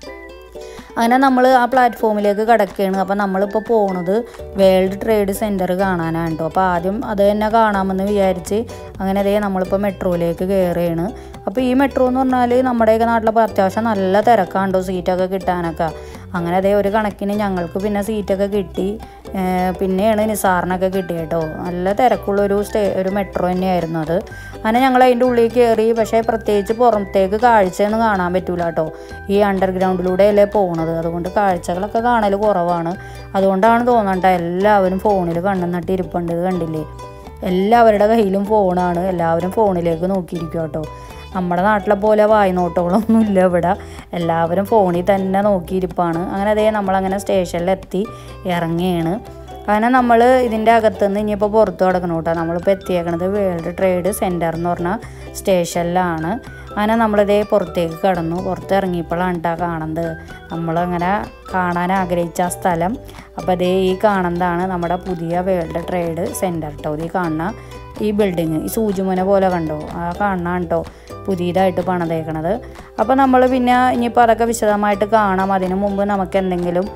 അങ്ങനെ നമ്മൾ ആ പ്ലാറ്റ്ഫോമിലേക്ക് കിടക്കുകയാണ് അപ്പോൾ നമ്മളിപ്പോൾ പോണത് വേൾഡ് ട്രേഡ് സെൻറ്റർ കാണാനാണ് കേട്ടോ അപ്പോൾ ആദ്യം അത് തന്നെ കാണാമെന്ന് വിചാരിച്ച് അങ്ങനെ അതേ നമ്മളിപ്പോൾ മെട്രോയിലേക്ക് കയറുകയാണ് അപ്പോൾ ഈ മെട്രോ എന്ന് പറഞ്ഞാൽ നമ്മുടെയൊക്കെ നാട്ടിലപ്പോൾ അത്യാവശ്യം നല്ല തിരക്കാണ്ടോ സീറ്റൊക്കെ കിട്ടാനൊക്കെ അങ്ങനെ അതേ ഒരു കണക്കിന് ഞങ്ങൾക്ക് പിന്നെ സീറ്റൊക്കെ കിട്ടി ഏർ പിന്നെയാണ് നിസാറിനൊക്കെ കിട്ടിയത് കേട്ടോ നല്ല തിരക്കുള്ളൊരു സ്റ്റേ ഒരു മെട്രോ തന്നെയായിരുന്നു അത് അങ്ങനെ ഞങ്ങൾ അതിൻ്റെ ഉള്ളിൽ കയറി പക്ഷേ പ്രത്യേകിച്ച് പുറത്തേക്ക് കാഴ്ചയൊന്നും കാണാൻ പറ്റൂല കേട്ടോ ഈ അണ്ടർഗ്രൗണ്ടിലൂടെ അല്ലേ പോണത് അതുകൊണ്ട് കാഴ്ചകളൊക്കെ കാണൽ കുറവാണ് അതുകൊണ്ടാണ് തോന്നണ്ട എല്ലാവരും ഫോണിൽ കണ്ണും നട്ടി ഇരിപ്പുണ്ട് ഇത് കണ്ടില്ലേ എല്ലാവരുടെ കയ്യിലും ഫോണാണ് എല്ലാവരും ഫോണിലേക്ക് നോക്കിയിരിക്കും കേട്ടോ നമ്മുടെ നാട്ടിലെ പോലെ വായ്നോട്ടങ്ങളൊന്നും ഇല്ല ഇവിടെ എല്ലാവരും ഫോണിൽ തന്നെ നോക്കിയിരിപ്പാണ് അങ്ങനെ അതേ നമ്മളങ്ങനെ സ്റ്റേഷനിലെത്തി ഇറങ്ങിയാണ് അങ്ങനെ നമ്മൾ ഇതിൻ്റെ അകത്തുനിന്ന് ഇനിയിപ്പോൾ പുറത്ത് കിടക്കണം കേട്ടോ നമ്മളിപ്പോൾ എത്തിയേക്കണത് വേൾഡ് ട്രേഡ് സെൻറ്റർ എന്ന് പറഞ്ഞ സ്റ്റേഷനിലാണ് അങ്ങനെ നമ്മളിതേ പുറത്തേക്ക് കടന്നു പുറത്ത് ഇറങ്ങിയപ്പോഴാണ് കേട്ടോ കാണുന്നത് നമ്മളങ്ങനെ കാണാൻ ആഗ്രഹിച്ച ആ സ്ഥലം അപ്പോൾ അതേ ഈ കാണുന്നതാണ് നമ്മുടെ പുതിയ വേൾഡ് ട്രേഡ് സെൻറ്റർ കേട്ടോ ഈ കാണുന്ന ഈ ബിൽഡിങ് ഈ സൂചിമുന പോലെ കണ്ടോ ആ കാണാൻ കേട്ടോ പുതിയതായിട്ട് പണിതേക്കണത് അപ്പോൾ നമ്മൾ പിന്നെ ഇനിയിപ്പോൾ അതൊക്കെ വിശദമായിട്ട് കാണാം അതിനു മുമ്പ് നമുക്ക് എന്തെങ്കിലും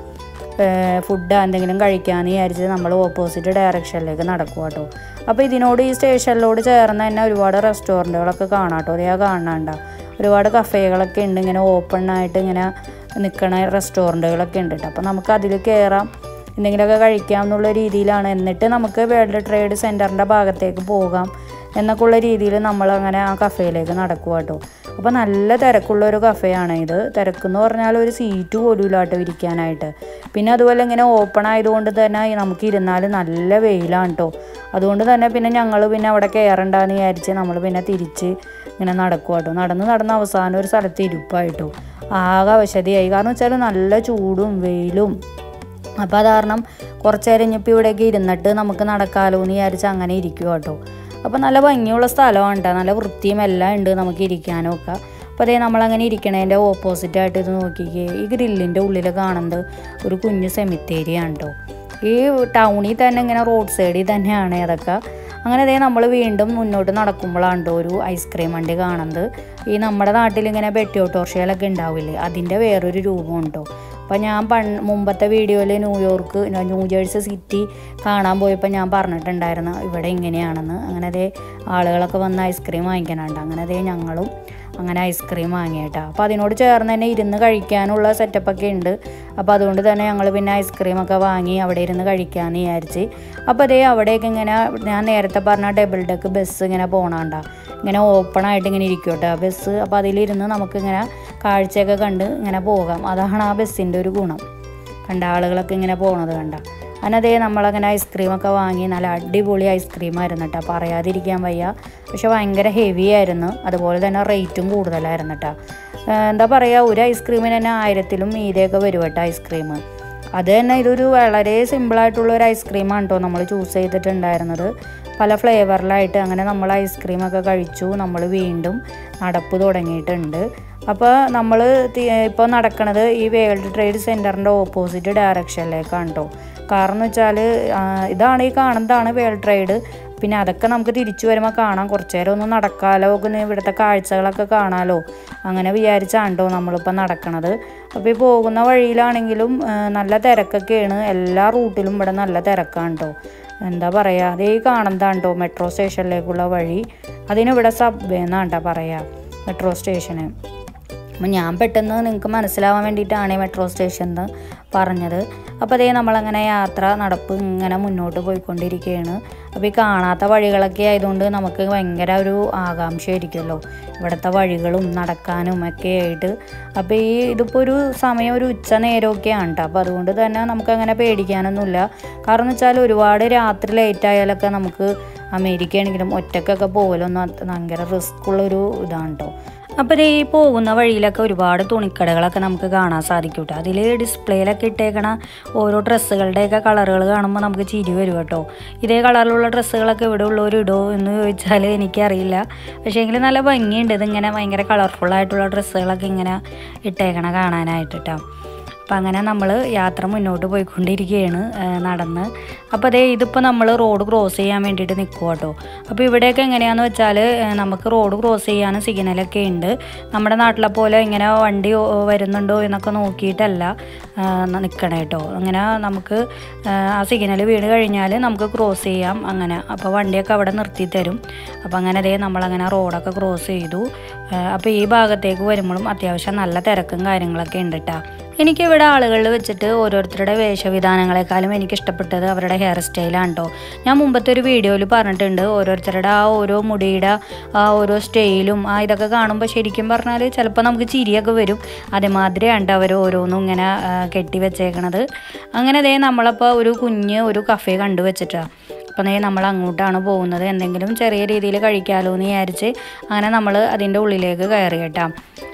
ഫുഡ് എന്തെങ്കിലും കഴിക്കാമെന്ന് വിചാരിച്ച് നമ്മൾ ഓപ്പോസിറ്റ് ഡയറക്ഷനിലേക്ക് നടക്കുക കേട്ടോ അപ്പോൾ ഇതിനോട് ഈ സ്റ്റേഷനിലോട് ചേർന്ന് തന്നെ ഒരുപാട് റെസ്റ്റോറൻറ്റുകളൊക്കെ കാണാം കേട്ടോ അതേ കാണാണ്ട ഒരുപാട് കഫേകളൊക്കെ ഉണ്ട് ഇങ്ങനെ ഓപ്പൺ ആയിട്ട് ഇങ്ങനെ നിൽക്കണ റെസ്റ്റോറൻറ്റുകളൊക്കെ ഉണ്ട് കേട്ടോ അപ്പോൾ നമുക്ക് അതിൽ കയറാം എന്തെങ്കിലുമൊക്കെ കഴിക്കാം എന്നുള്ള രീതിയിലാണ് എന്നിട്ട് നമുക്ക് വേൾഡ് ട്രേഡ് സെൻറ്ററിൻ്റെ ഭാഗത്തേക്ക് പോകാം എന്നൊക്കെ ഉള്ള രീതിയിൽ നമ്മൾ അങ്ങനെ ആ കഫേയിലേക്ക് നടക്കുക കേട്ടോ അപ്പോൾ നല്ല തിരക്കുള്ള ഒരു കഫേയാണ് ഇത് തിരക്കെന്ന് പറഞ്ഞാൽ ഒരു സീറ്റ് പോലും ഇല്ല കേട്ടോ ഇരിക്കാനായിട്ട് പിന്നെ അതുപോലെ ഇങ്ങനെ ഓപ്പൺ ആയതുകൊണ്ട് തന്നെ നമുക്ക് ഇരുന്നാൽ നല്ല വെയിലാണ് കേട്ടോ അതുകൊണ്ട് തന്നെ പിന്നെ ഞങ്ങൾ പിന്നെ അവിടെ കയറണ്ടെന്ന് വിചാരിച്ച് നമ്മൾ പിന്നെ തിരിച്ച് ഇങ്ങനെ നടക്കുക കേട്ടോ നടന്ന് നടന്ന് അവസാനം ഒരു സ്ഥലത്ത് ഇരിപ്പായിട്ടോ ആകെ അവശതയായി കാരണം വെച്ചാൽ നല്ല ചൂടും വെയിലും അപ്പോൾ അത് കാരണം കുറച്ച് നേരം ഇനിയിപ്പോൾ ഇവിടേക്ക് ഇരുന്നിട്ട് നമുക്ക് നടക്കാമല്ലോ എന്ന് വിചാരിച്ച് അങ്ങനെ ഇരിക്കുക കേട്ടോ അപ്പോൾ നല്ല ഭംഗിയുള്ള സ്ഥലമാണ് കേട്ടോ നല്ല വൃത്തിയും എല്ലാം ഉണ്ട് നമുക്ക് ഇരിക്കാനും ഒക്കെ അപ്പോൾ അതേ നമ്മളങ്ങനെ ഇരിക്കണതിൻ്റെ ഓപ്പോസിറ്റായിട്ട് ഇത് നോക്കിക്കേ ഈ ഗ്രില്ലിൻ്റെ ഉള്ളിൽ കാണുന്നത് ഒരു കുഞ്ഞു സെമിത്തേരിയാണ് കേട്ടോ ഈ ടൗണിൽ തന്നെ ഇങ്ങനെ റോഡ് സൈഡിൽ തന്നെയാണ് അതൊക്കെ അങ്ങനെ അതേ നമ്മൾ വീണ്ടും മുന്നോട്ട് നടക്കുമ്പോഴാണ് ട്ടോ ഒരു ഐസ്ക്രീം വണ്ടി കാണുന്നത് ഈ നമ്മുടെ നാട്ടിൽ ഇങ്ങനെ ബെട്ടി ഓട്ടോറിക്ഷയിലൊക്കെ ഉണ്ടാവില്ലേ അതിൻ്റെ വേറൊരു രൂപം ഉണ്ടോ അപ്പോൾ ഞാൻ പൺ മുമ്പത്തെ വീഡിയോയിൽ ന്യൂയോർക്ക് ന്യൂ ജേഴ്സി സിറ്റി കാണാൻ പോയപ്പോൾ ഞാൻ പറഞ്ഞിട്ടുണ്ടായിരുന്നു ഇവിടെ ഇങ്ങനെയാണെന്ന് അങ്ങനെ അതേ ആളുകളൊക്കെ വന്ന് ഐസ്ക്രീം വാങ്ങിക്കാനുണ്ട് അങ്ങനെ അതേ ഞങ്ങളും അങ്ങനെ ഐസ്ക്രീം വാങ്ങിയേട്ടാ അപ്പോൾ അതിനോട് ചേർന്ന് തന്നെ ഇരുന്ന് കഴിക്കാനുള്ള സെറ്റപ്പൊക്കെ ഉണ്ട് അപ്പോൾ അതുകൊണ്ട് തന്നെ ഞങ്ങൾ പിന്നെ ഐസ്ക്രീമൊക്കെ വാങ്ങി അവിടെ ഇരുന്ന് കഴിക്കാമെന്ന് വിചാരിച്ച് അപ്പോൾ അതേ അവിടേക്ക് ഇങ്ങനെ ഞാൻ നേരത്തെ പറഞ്ഞ ഡബിൾ ഡെക്ക് ബസ് ഇങ്ങനെ പോകണണ്ട ഇങ്ങനെ ഓപ്പൺ ആയിട്ട് ഇങ്ങനെ ഇരിക്കും കേട്ടോ ബസ് അപ്പോൾ അതിലിരുന്ന് നമുക്കിങ്ങനെ കാഴ്ചയൊക്കെ കണ്ട് ഇങ്ങനെ പോകാം അതാണ് ആ ബസ്സിൻ്റെ ഒരു ഗുണം കണ്ട ആളുകളൊക്കെ ഇങ്ങനെ പോണത് കണ്ട അതിനതേ നമ്മളങ്ങനെ ഐസ്ക്രീമൊക്കെ വാങ്ങി നല്ല അടിപൊളി ഐസ്ക്രീമായിരുന്നു കേട്ടോ പറയാതിരിക്കാൻ വയ്യ പക്ഷെ ഭയങ്കര ഹെവി ആയിരുന്നു അതുപോലെ തന്നെ റേറ്റും കൂടുതലായിരുന്നു കേട്ടോ എന്താ പറയുക ഒരു ഐസ്ക്രീമിന് തന്നെ ആയിരത്തിലും മീതെയൊക്കെ വരും കേട്ടോ ഐസ്ക്രീം അത് തന്നെ ഇതൊരു വളരെ സിമ്പിളായിട്ടുള്ള ഒരു ഐസ്ക്രീമാണ് കേട്ടോ നമ്മൾ ചൂസ് ചെയ്തിട്ടുണ്ടായിരുന്നത് പല ഫ്ലേവറിലായിട്ട് അങ്ങനെ നമ്മൾ ഐസ്ക്രീമൊക്കെ കഴിച്ചു നമ്മൾ വീണ്ടും നടപ്പ് തുടങ്ങിയിട്ടുണ്ട് അപ്പോൾ നമ്മൾ ഇപ്പോൾ നടക്കണത് ഈ വേൾഡ് ട്രേഡ് സെൻറ്ററിൻ്റെ ഓപ്പോസിറ്റ് ഡയറക്ഷനിലേക്കാണ് കേട്ടോ കാരണം എന്ന് വെച്ചാൽ ഇതാണ് ഈ കാണുന്നതാണ് വേൾഡ് ട്രേഡ് പിന്നെ അതൊക്കെ നമുക്ക് തിരിച്ചു വരുമ്പോൾ കാണാം കുറച്ച് നേരം ഒന്ന് നടക്കാലോ ഒന്ന് ഇവിടുത്തെ കാഴ്ചകളൊക്കെ കാണാലോ അങ്ങനെ വിചാരിച്ചാണ്ടോ നമ്മളിപ്പോൾ നടക്കണത് അപ്പോൾ ഈ പോകുന്ന വഴിയിലാണെങ്കിലും ആ, നല്ല തിരക്കൊക്കെയാണ് എല്ലാ റൂട്ടിലും ഇവിടെ നല്ല തിരക്കാണ് കേട്ടോ എന്താ പറയുക അതേ കാണുന്നതാണ് കേട്ടോ മെട്രോ സ്റ്റേഷനിലേക്കുള്ള വഴി അതിനിവിടെ സബ്വേ എന്നാണ് കേട്ടോ പറയുക മെട്രോ സ്റ്റേഷന് അപ്പം ഞാൻ പെട്ടെന്ന് നിങ്ങൾക്ക് മനസ്സിലാവാൻ വേണ്ടിയിട്ടാണ് ഈ മെട്രോ സ്റ്റേഷൻ എന്ന് പറഞ്ഞത് അപ്പോൾ അതേ നമ്മളങ്ങനെ യാത്ര നടപ്പ് ഇങ്ങനെ മുന്നോട്ട് പോയിക്കൊണ്ടിരിക്കുകയാണ് അപ്പോൾ ഈ കാണാത്ത വഴികളൊക്കെ ആയതുകൊണ്ട് നമുക്ക് ഭയങ്കര ഒരു ആകാംക്ഷയായിരിക്കുമല്ലോ ഇവിടുത്തെ വഴികളും നടക്കാനും ഒക്കെ ആയിട്ട് അപ്പോൾ ഈ ഇതിപ്പോൾ ഒരു സമയം ഒരു ഉച്ച നേരമൊക്കെയാണ് കേട്ടോ അപ്പോൾ അതുകൊണ്ട് തന്നെ നമുക്കങ്ങനെ പേടിക്കാനൊന്നുമില്ല കാരണം എന്ന് വെച്ചാൽ ഒരുപാട് രാത്രി ലേറ്റ് ആയാലൊക്കെ നമുക്ക് അമേരിക്ക ആണെങ്കിലും ഒറ്റക്കൊക്കെ പോകലൊന്നും അത്ര ഭയങ്കര റിസ്ക് ഉള്ളൊരു ഇതാണ് കേട്ടോ അപ്പോൾ ദേ ഈ പോകുന്ന വഴിയിലൊക്കെ ഒരുപാട് തുണിക്കടകളൊക്കെ നമുക്ക് കാണാൻ സാധിക്കും കേട്ടോ അതിൽ ഡിസ്പ്ലേയിലൊക്കെ ഇട്ടേക്കണ ഓരോ ഡ്രസ്സുകളുടെയൊക്കെ കളറുകൾ കാണുമ്പോൾ നമുക്ക് ചിരി വരും കേട്ടോ ഇതേ കളറിലുള്ള ഡ്രസ്സുകളൊക്കെ ഇവിടെ ഉള്ളവർ ഇടോ എന്ന് ചോദിച്ചാൽ എനിക്കറിയില്ല പക്ഷേ എങ്കിൽ നല്ല ഭംഗിയുണ്ട് ഇതിങ്ങനെ ഭയങ്കര കളർഫുള്ളായിട്ടുള്ള ഡ്രസ്സുകളൊക്കെ ഇങ്ങനെ ഇട്ടേക്കണ കാണാനായിട്ട് കേട്ടോ അപ്പം അങ്ങനെ നമ്മൾ യാത്ര മുന്നോട്ട് പോയിക്കൊണ്ടിരിക്കുകയാണ് ആ, നടന്ന് അപ്പോൾ അതേ ഇതിപ്പോൾ നമ്മൾ റോഡ് ക്രോസ് ചെയ്യാൻ വേണ്ടിയിട്ട് നിൽക്കുക കേട്ടോ അപ്പോൾ ഇവിടെയൊക്കെ എങ്ങനെയാണെന്ന് വെച്ചാൽ ആ, നമുക്ക് റോഡ് ക്രോസ് ചെയ്യാനും സിഗ്നലൊക്കെ ഉണ്ട് നമ്മുടെ നാട്ടിലെ പോലെ ഇങ്ങനെ വണ്ടി ഓ- വരുന്നുണ്ടോ എന്നൊക്കെ നോക്കിയിട്ടല്ല നിൽക്കണേ കേട്ടോ അങ്ങനെ നമുക്ക് ആ, ആ സിഗ്നൽ വീണ് കഴിഞ്ഞാൽ നമുക്ക് ക്രോസ് ചെയ്യാം അങ്ങനെ അപ്പോൾ വണ്ടിയൊക്കെ അവിടെ നിർത്തി തരും അപ്പോൾ അങ്ങനെ അതേ നമ്മളങ്ങനെ റോഡൊക്കെ ക്രോസ് ചെയ്തു അപ്പോൾ ഈ ഭാഗത്തേക്ക് വരുമ്പോഴും അത്യാവശ്യം നല്ല തിരക്കും കാര്യങ്ങളൊക്കെ ഉണ്ട് കേട്ടോ എനിക്കിവിടെ ആളുകളിൽ വെച്ചിട്ട് ഓരോരുത്തരുടെ വേഷവിധാനങ്ങളെക്കാളും എനിക്ക് ഇഷ്ടപ്പെട്ടത് അവരുടെ ഹെയർ സ്റ്റൈലാണ് കേട്ടോ ഞാൻ മുമ്പത്തെ ഒരു വീഡിയോയിൽ പറഞ്ഞിട്ടുണ്ട് ഓരോരുത്തരുടെ ആ ഓരോ മുടിയുടെ ആ ഓരോ സ്റ്റൈലും ആ ഇതൊക്കെ കാണുമ്പോൾ ശരിക്കും പറഞ്ഞാൽ ചിലപ്പോൾ നമുക്ക് ചിരിയൊക്കെ വരും അതേമാതിരിയാണ് അവർ ഓരോന്നും ഇങ്ങനെ ആ, കെട്ടി വെച്ചേക്കണത് അങ്ങനെ ദേ നമ്മളപ്പോൾ ഒരു കുഞ്ഞ് ഒരു കഫേ കണ്ടു വെച്ചിട്ടാണ് അപ്പം ദേ നമ്മൾ അങ്ങോട്ടാണ് പോകുന്നത് എന്തെങ്കിലും ചെറിയ രീതിയിൽ കഴിക്കാമല്ലോ എന്ന് വിചാരിച്ച് അങ്ങനെ നമ്മൾ അതിൻ്റെ ഉള്ളിലേക്ക് കയറി കേട്ടാ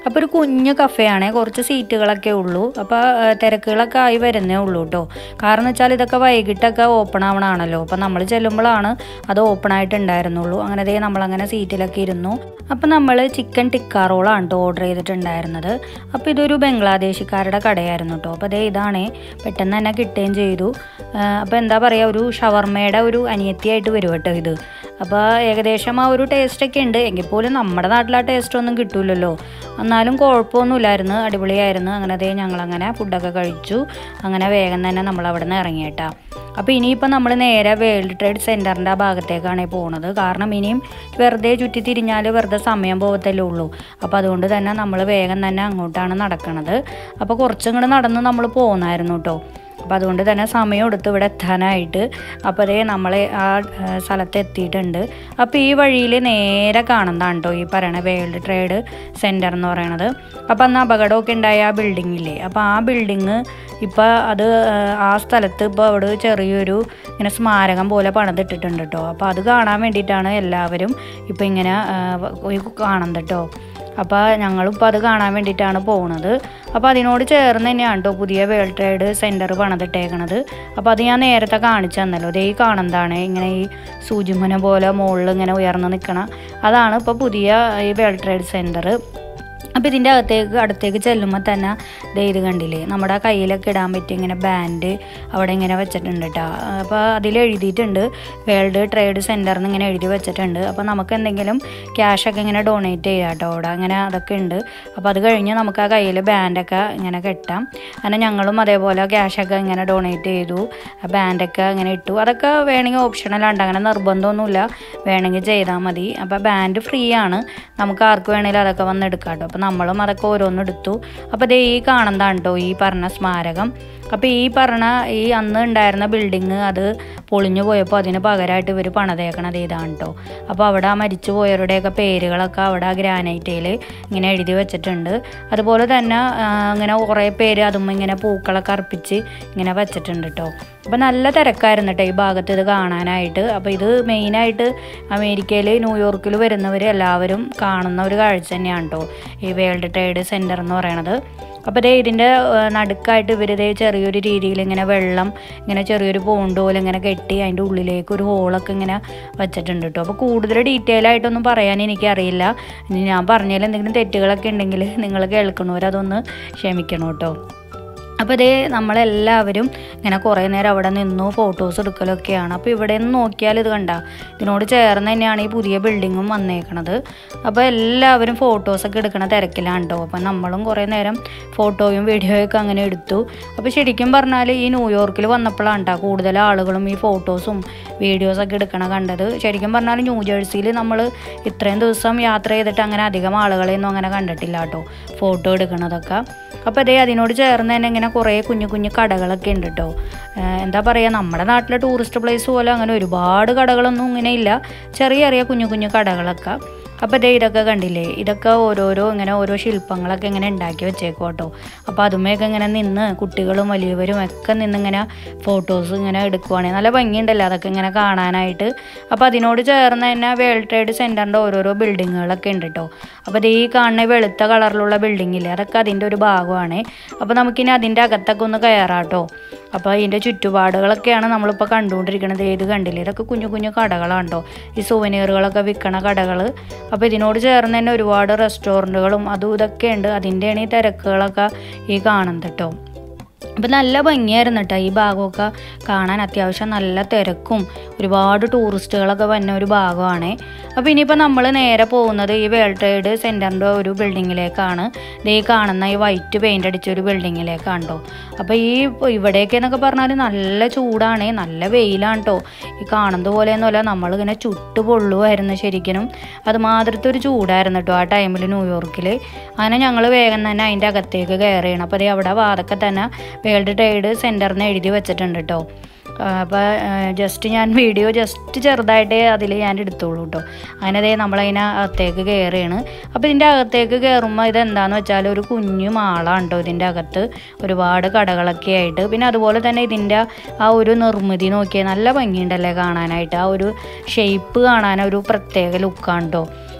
അപ്പോൾ ഒരു കുഞ്ഞു കഫേയാണേ കുറച്ച് സീറ്റുകളൊക്കെ ഉള്ളൂ അപ്പോൾ തിരക്കുകളൊക്കെ ആയി വരുന്നേ ഉള്ളൂ കേട്ടോ കാരണം വെച്ചാൽ ഇതൊക്കെ വൈകിട്ടൊക്കെ ഓപ്പൺ ആവണാണല്ലോ അപ്പോൾ നമ്മൾ ചെല്ലുമ്പോഴാണ് അത് ഓപ്പൺ ആയിട്ടുണ്ടായിരുന്നുള്ളൂ അങ്ങനെ ദേ നമ്മളങ്ങനെ സീറ്റിലൊക്കെ ഇരുന്നു അപ്പോൾ നമ്മൾ ചിക്കൻ ടിക്ക റോളാണ് കേട്ടോ ഓർഡർ ചെയ്തിട്ടുണ്ടായിരുന്നത് അപ്പോൾ ഇതൊരു ബംഗ്ലാദേശിക്കാരുടെ കടയായിരുന്നു കേട്ടോ അപ്പോൾ അതേ ഇതാണേ പെട്ടെന്ന് തന്നെ കിട്ടുകയും ചെയ്തു അപ്പോൾ എന്താ പറയുക ഒരു ഷവർമയുടെ ഒരു അനിയത്തിയായിട്ട് വരും കേട്ടോ ഇത് അപ്പോൾ ഏകദേശം ആ ഒരു ടേസ്റ്റൊക്കെ ഉണ്ട് എങ്കിൽ പോലും നമ്മുടെ നാട്ടിൽ ആ ടേസ്റ്റ് ഒന്നും കിട്ടൂലല്ലോ എന്നാലും കുഴപ്പമൊന്നുമില്ലായിരുന്നു അടിപൊളിയായിരുന്നു അങ്ങനെ അതേ ഞങ്ങളങ്ങനെ ഫുഡൊക്കെ കഴിച്ചു അങ്ങനെ വേഗം തന്നെ നമ്മൾ അവിടെ നിന്ന് ഇറങ്ങിയിട്ടാ അപ്പോൾ ഇനിയിപ്പോൾ നമ്മൾ നേരെ വേൾഡ് ട്രേഡ് സെൻറ്ററിൻ്റെ ആ ഭാഗത്തേക്കാണ് പോണത് കാരണം ഇനിയും വെറുതെ ചുറ്റി തിരിഞ്ഞാൽ വെറുതെ സമയം പോകത്തല്ലേ ഉള്ളൂ അപ്പോൾ അതുകൊണ്ട് തന്നെ നമ്മൾ വേഗം തന്നെ അങ്ങോട്ടാണ് നടക്കണത് അപ്പോൾ കുറച്ചിങ്ങോട്ട് നടന്ന് നമ്മൾ പോകുന്നായിരുന്നു കേട്ടോ അപ്പോൾ അതുകൊണ്ട് തന്നെ സമയം എടുത്ത് ഇവിടെ എത്താനായിട്ട് അപ്പോൾ അതേ നമ്മൾ ആ ഏഹ്, സ്ഥലത്ത് എത്തിയിട്ടുണ്ട് അപ്പോൾ ഈ വഴിയിൽ നേരെ കാണുന്നതാണ് കേട്ടോ ഈ പറയണ വേൾഡ് ട്രേഡ് സെൻറ്റർ എന്ന് പറയണത് അപ്പോൾ അന്ന് അപകടമൊക്കെ ഉണ്ടായ ആ ബിൽഡിങ്ങില്ലേ അപ്പോൾ ആ ബിൽഡിങ് ഇപ്പോൾ അത് ഏഹ്, ആ സ്ഥലത്ത് ഇപ്പോൾ അവിടെ ചെറിയൊരു ഇങ്ങനെ സ്മാരകം പോലെ പണിതിട്ടിട്ടുണ്ട് കേട്ടോ അപ്പോൾ അത് കാണാൻ വേണ്ടിയിട്ടാണ് എല്ലാവരും ഇപ്പോൾ ഇങ്ങനെ ഏഹ്, പോയി കാണുന്നത് കേട്ടോ അപ്പോൾ ഞങ്ങളിപ്പോൾ അത് കാണാൻ വേണ്ടിയിട്ടാണ് പോകുന്നത് അപ്പോൾ അതിനോട് ചേർന്ന് തന്നെയാണ് കേട്ടോ പുതിയ വേൾഡ് ട്രേഡ് സെൻറ്റർ പണിതിട്ടേക്കണത് അപ്പോൾ അത് ഞാൻ നേരത്തെ കാണിച്ചു തന്നല്ലോ ദേ ഈ കാണുന്നതാണ് ഇങ്ങനെ ഈ സൂചിമന പോലെ മുകളിൽ ഇങ്ങനെ ഉയർന്ന് നിൽക്കണ അതാണ് ഇപ്പോൾ പുതിയ ഈ വേൾഡ് ട്രേഡ് സെൻറ്റർ അപ്പോൾ ഇതിൻ്റെ അകത്തേക്ക് അടുത്തേക്ക് ചെല്ലുമ്പോൾ തന്നെ ദേ ഇത് കണ്ടില്ലേ നമ്മുടെ കയ്യിലൊക്കെ ഇടാൻ പറ്റിയ ഇങ്ങനെ ബാൻഡ് അവിടെ ഇങ്ങനെ വെച്ചിട്ടുണ്ട് കേട്ടോ അപ്പോൾ അതിൽ എഴുതിയിട്ടുണ്ട് വേൾഡ് ട്രേഡ് സെൻറ്റർ എന്ന് ഇങ്ങനെ എഴുതി വെച്ചിട്ടുണ്ട് അപ്പോൾ നമുക്ക് എന്തെങ്കിലും ക്യാഷൊക്കെ ഇങ്ങനെ ഡൊണേറ്റ് ചെയ്യാം കേട്ടോ അവിടെ അങ്ങനെ അതൊക്കെ ഉണ്ട് അപ്പോൾ അത് കഴിഞ്ഞ് നമുക്ക് ആ കയ്യിൽ ബാൻഡൊക്കെ ഇങ്ങനെ കെട്ടാം അങ്ങനെ ഞങ്ങളും അതേപോലെ ക്യാഷൊക്കെ ഇങ്ങനെ ഡൊണേറ്റ് ചെയ്തു ആ ബാൻഡൊക്കെ ഇങ്ങനെ ഇട്ടു അതൊക്കെ വേണമെങ്കിൽ ഓപ്ഷണലാണ് അങ്ങനെ നിർബന്ധമൊന്നുമില്ല വേണമെങ്കിൽ ചെയ്താൽ മതി അപ്പോൾ ബാൻഡ് ഫ്രീ ആണ് നമുക്ക് ആർക്ക് വേണമെങ്കിലും അതൊക്കെ വന്ന് എടുക്കാം കേട്ടോ അപ്പോൾ നമ്മളും അതൊക്കെ ഓരോന്നും എടുത്തു അപ്പോൾ ദേ ഈ കാണുന്നതാണ് കേട്ടോ ഈ പറഞ്ഞ സ്മാരകം അപ്പോൾ ഈ പറഞ്ഞ ഈ അന്ന് ഉണ്ടായിരുന്ന ബിൽഡിങ് അത് പൊളിഞ്ഞു പോയപ്പോൾ അതിന് പകരമായിട്ട് ഇവർ പണിതേക്കണത് ഇതാണ് കേട്ടോ അപ്പോൾ അവിടെ ആ മരിച്ചു പോയവരുടെയൊക്കെ പേരുകളൊക്കെ അവിടെ ആ ഗ്രാനൈറ്റയിൽ ഇങ്ങനെ എഴുതി വെച്ചിട്ടുണ്ട് അതുപോലെ തന്നെ ആ, ഇങ്ങനെ കുറേ പേര് അതും ഇങ്ങനെ പൂക്കളൊക്കെ അർപ്പിച്ച് ഇങ്ങനെ വെച്ചിട്ടുണ്ട് കേട്ടോ അപ്പോൾ നല്ല തിരക്കായിരുന്നു കേട്ടോ ഈ ഭാഗത്ത് ഇത് കാണാനായിട്ട് അപ്പോൾ ഇത് മെയിനായിട്ട് അമേരിക്കയിൽ ന്യൂയോർക്കിൽ വരുന്നവർ എല്ലാവരും കാണുന്ന ഒരു കാഴ്ച തന്നെയാണ് കേട്ടോ ഈ വേൾഡ് ട്രേഡ് സെൻറ്റർ എന്ന് പറയണത് അപ്പോൾ ദേ ഇതിൻ്റെ ഏഹ്, നടുക്കായിട്ട് ഇവർ ദേ ചെറിയൊരു രീതിയിൽ ഇങ്ങനെ വെള്ളം ഇങ്ങനെ ചെറിയൊരു പോണ്ട് പോലെ ഇങ്ങനെ കെട്ടി അതിൻ്റെ ഉള്ളിലേക്ക് ഒരു ഹോളൊക്കെ ഇങ്ങനെ വെച്ചിട്ടുണ്ട് കേട്ടോ അപ്പോൾ കൂടുതൽ ഡീറ്റെയിൽ ആയിട്ടൊന്നും പറയാൻ എനിക്കറിയില്ല ഇനി ഞാൻ പറഞ്ഞതിൽ എന്തെങ്കിലും തെറ്റുകളൊക്കെ ഉണ്ടെങ്കിൽ നിങ്ങൾ കേൾക്കണവരതൊന്ന് ക്ഷമിക്കണം കേട്ടോ അപ്പോൾ ഇതേ നമ്മളെല്ലാവരും ഇങ്ങനെ കുറേ നേരം അവിടെ നിന്നു ഫോട്ടോസ് എടുക്കലൊക്കെയാണ് അപ്പോൾ ഇവിടെ നിന്ന് നോക്കിയാൽ ഇത് കണ്ട ഇതിനോട് ചേർന്ന് തന്നെയാണ് ഈ പുതിയ ബിൽഡിങ്ങും വന്നേക്കണത് അപ്പോൾ എല്ലാവരും ഫോട്ടോസൊക്കെ എടുക്കണ തിരക്കിലാണ് കേട്ടോ അപ്പോൾ നമ്മളും കുറേ നേരം ഫോട്ടോയും വീഡിയോയൊക്കെ അങ്ങനെ എടുത്തു അപ്പോൾ ശരിക്കും പറഞ്ഞാൽ ഈ ന്യൂയോർക്കിൽ വന്നപ്പോഴാണ് കേട്ടോ കൂടുതൽ ആളുകളും ഈ ഫോട്ടോസും വീഡിയോസൊക്കെ എടുക്കണ കണ്ടത് ശരിക്കും പറഞ്ഞാൽ ന്യൂ ജേഴ്സിയിൽ നമ്മൾ ഇത്രയും ദിവസം യാത്ര ചെയ്തിട്ട് അങ്ങനെ അധികം ആളുകളെയൊന്നും അങ്ങനെ കണ്ടിട്ടില്ല കേട്ടോ ഫോട്ടോ എടുക്കണതൊക്കെ അപ്പോൾ അതേ അതിനോട് ചേർന്ന് തന്നെ ഇങ്ങനെ കുറേ കുഞ്ഞു കുഞ്ഞു കടകളൊക്കെ ഉണ്ട് കേട്ടോ ഏഹ് എന്താ പറയുക നമ്മുടെ നാട്ടിലെ ടൂറിസ്റ്റ് പ്ലേസ് പോലെ അങ്ങനെ ഒരുപാട് കടകളൊന്നും ഇങ്ങനെ ഇല്ല ചെറിയ ചെറിയ കുഞ്ഞു കുഞ്ഞു കടകളൊക്കെ അപ്പോൾ ദേ ഇതൊക്കെ കണ്ടില്ലേ ഇതൊക്കെ ഓരോരോ ഇങ്ങനെ ഓരോ ശില്പങ്ങളൊക്കെ ഇങ്ങനെ ഉണ്ടാക്കി വെച്ചേക്കും കേട്ടോ അപ്പോൾ അതുമേയൊക്കെ ഇങ്ങനെ നിന്ന് കുട്ടികളും വലിയവരും ഒക്കെ നിന്നിങ്ങനെ ഫോട്ടോസ് ഇങ്ങനെ എടുക്കുവാണെങ്കിൽ നല്ല ഭംഗിയുണ്ടല്ലോ അതൊക്കെ ഇങ്ങനെ കാണാനായിട്ട് അപ്പോൾ അതിനോട് ചേർന്ന് തന്നെ വേൾഡ് ട്രേഡ് സെൻറ്ററിൻ്റെ ഓരോരോ ബിൽഡിങ്ങുകളൊക്കെ ഉണ്ട് കേട്ടോ അപ്പോൾ ദേ ഈ കാണുന്ന വെളുത്ത കളറിലുള്ള ബിൽഡിംഗ് ഇല്ലേ അതൊക്കെ അതിൻ്റെ ഒരു ഭാഗമാണ് അപ്പോൾ നമുക്കിനി അതിൻ്റെ അകത്തൊക്കെ ഒന്ന് കയറാം കേട്ടോ അപ്പോൾ അതിൻ്റെ ചുറ്റുപാടുകളൊക്കെയാണ് നമ്മളിപ്പോൾ കണ്ടുകൊണ്ടിരിക്കുന്നത് ഏത് കണ്ടില്ലേ ഇതൊക്കെ കുഞ്ഞു കുഞ്ഞു കടകളാണ് കേട്ടോ ഈ സുവനീറുകളൊക്കെ വിൽക്കണ കടകൾ അപ്പോൾ ഇതിനോട് ചേർന്ന് തന്നെ ഒരുപാട് റെസ്റ്റോറൻറ്റുകളും അതും ഇതൊക്കെ ഉണ്ട് അതിൻ്റെയാണ് ഈ തിരക്കുകളൊക്കെ ഈ കാണുന്നത് കേട്ടോ അപ്പം നല്ല ഭംഗിയായിരുന്നു കേട്ടോ ഈ ഭാഗമൊക്കെ കാണാൻ അത്യാവശ്യം നല്ല തിരക്കും ഒരുപാട് ടൂറിസ്റ്റുകളൊക്കെ വന്ന ഒരു ഭാഗമാണ് അപ്പോൾ ഇനിയിപ്പോൾ നമ്മൾ നേരെ പോകുന്നത് ഈ വേൾഡ് ട്രേഡ് സെൻറ്ററിൻ്റെ ഒരു ബിൽഡിങ്ങിലേക്കാണ് ദേ ഈ കാണുന്ന ഈ വൈറ്റ് പെയിൻ്റ് അടിച്ച ഒരു ബിൽഡിങ്ങിലേക്കാണ് കേട്ടോ അപ്പോൾ ഈ ഇവിടെയൊക്കെ എന്നൊക്കെ പറഞ്ഞാൽ നല്ല ചൂടാണ് നല്ല വെയിലാണ് കേട്ടോ ഈ കാണുന്നത് പോലെയൊന്നുമല്ല നമ്മളിങ്ങനെ ചുട്ട് പൊള്ളുമായിരുന്നു ശരിക്കും അതുമാതിരത്തെ ഒരു ചൂടായിരുന്നു കേട്ടോ ആ ടൈമിൽ ന്യൂയോർക്കിൽ അങ്ങനെ ഞങ്ങൾ വേഗം തന്നെ അതിൻ്റെ അകത്തേക്ക് കയറിയാണ് അപ്പോൾ അതേ അവിടെ വാതൊക്കെ തന്നെ വേൾഡ് ട്രേഡ് സെൻറ്ററിന് എഴുതി വെച്ചിട്ടുണ്ട് കേട്ടോ അപ്പോൾ ജസ്റ്റ് ഞാൻ വീഡിയോ ജസ്റ്റ് ചെറുതായിട്ടേ അതിൽ ഞാൻ എടുത്തോളൂ കേട്ടോ അങ്ങനെ ദേ നമ്മളതിനെ അകത്തേക്ക് കയറുകയാണ് അപ്പോൾ ഇതിൻ്റെ അകത്തേക്ക് കയറുമ്പോൾ ഇതെന്താന്ന് വെച്ചാൽ ഒരു കുഞ്ഞു മാളാണ് കേട്ടോ ഇതിൻ്റെ അകത്ത് ഒരുപാട് കടകളൊക്കെ ആയിട്ട് പിന്നെ അതുപോലെ തന്നെ ഇതിൻ്റെ ആ ഒരു നിർമ്മിതി നോക്കിയാൽ നല്ല ഭംഗിയുണ്ടല്ലേ കാണാനായിട്ട് ആ ഒരു ഷേപ്പ് കാണാൻ ഒരു പ്രത്യേക ലുക്കാണ് കേട്ടോ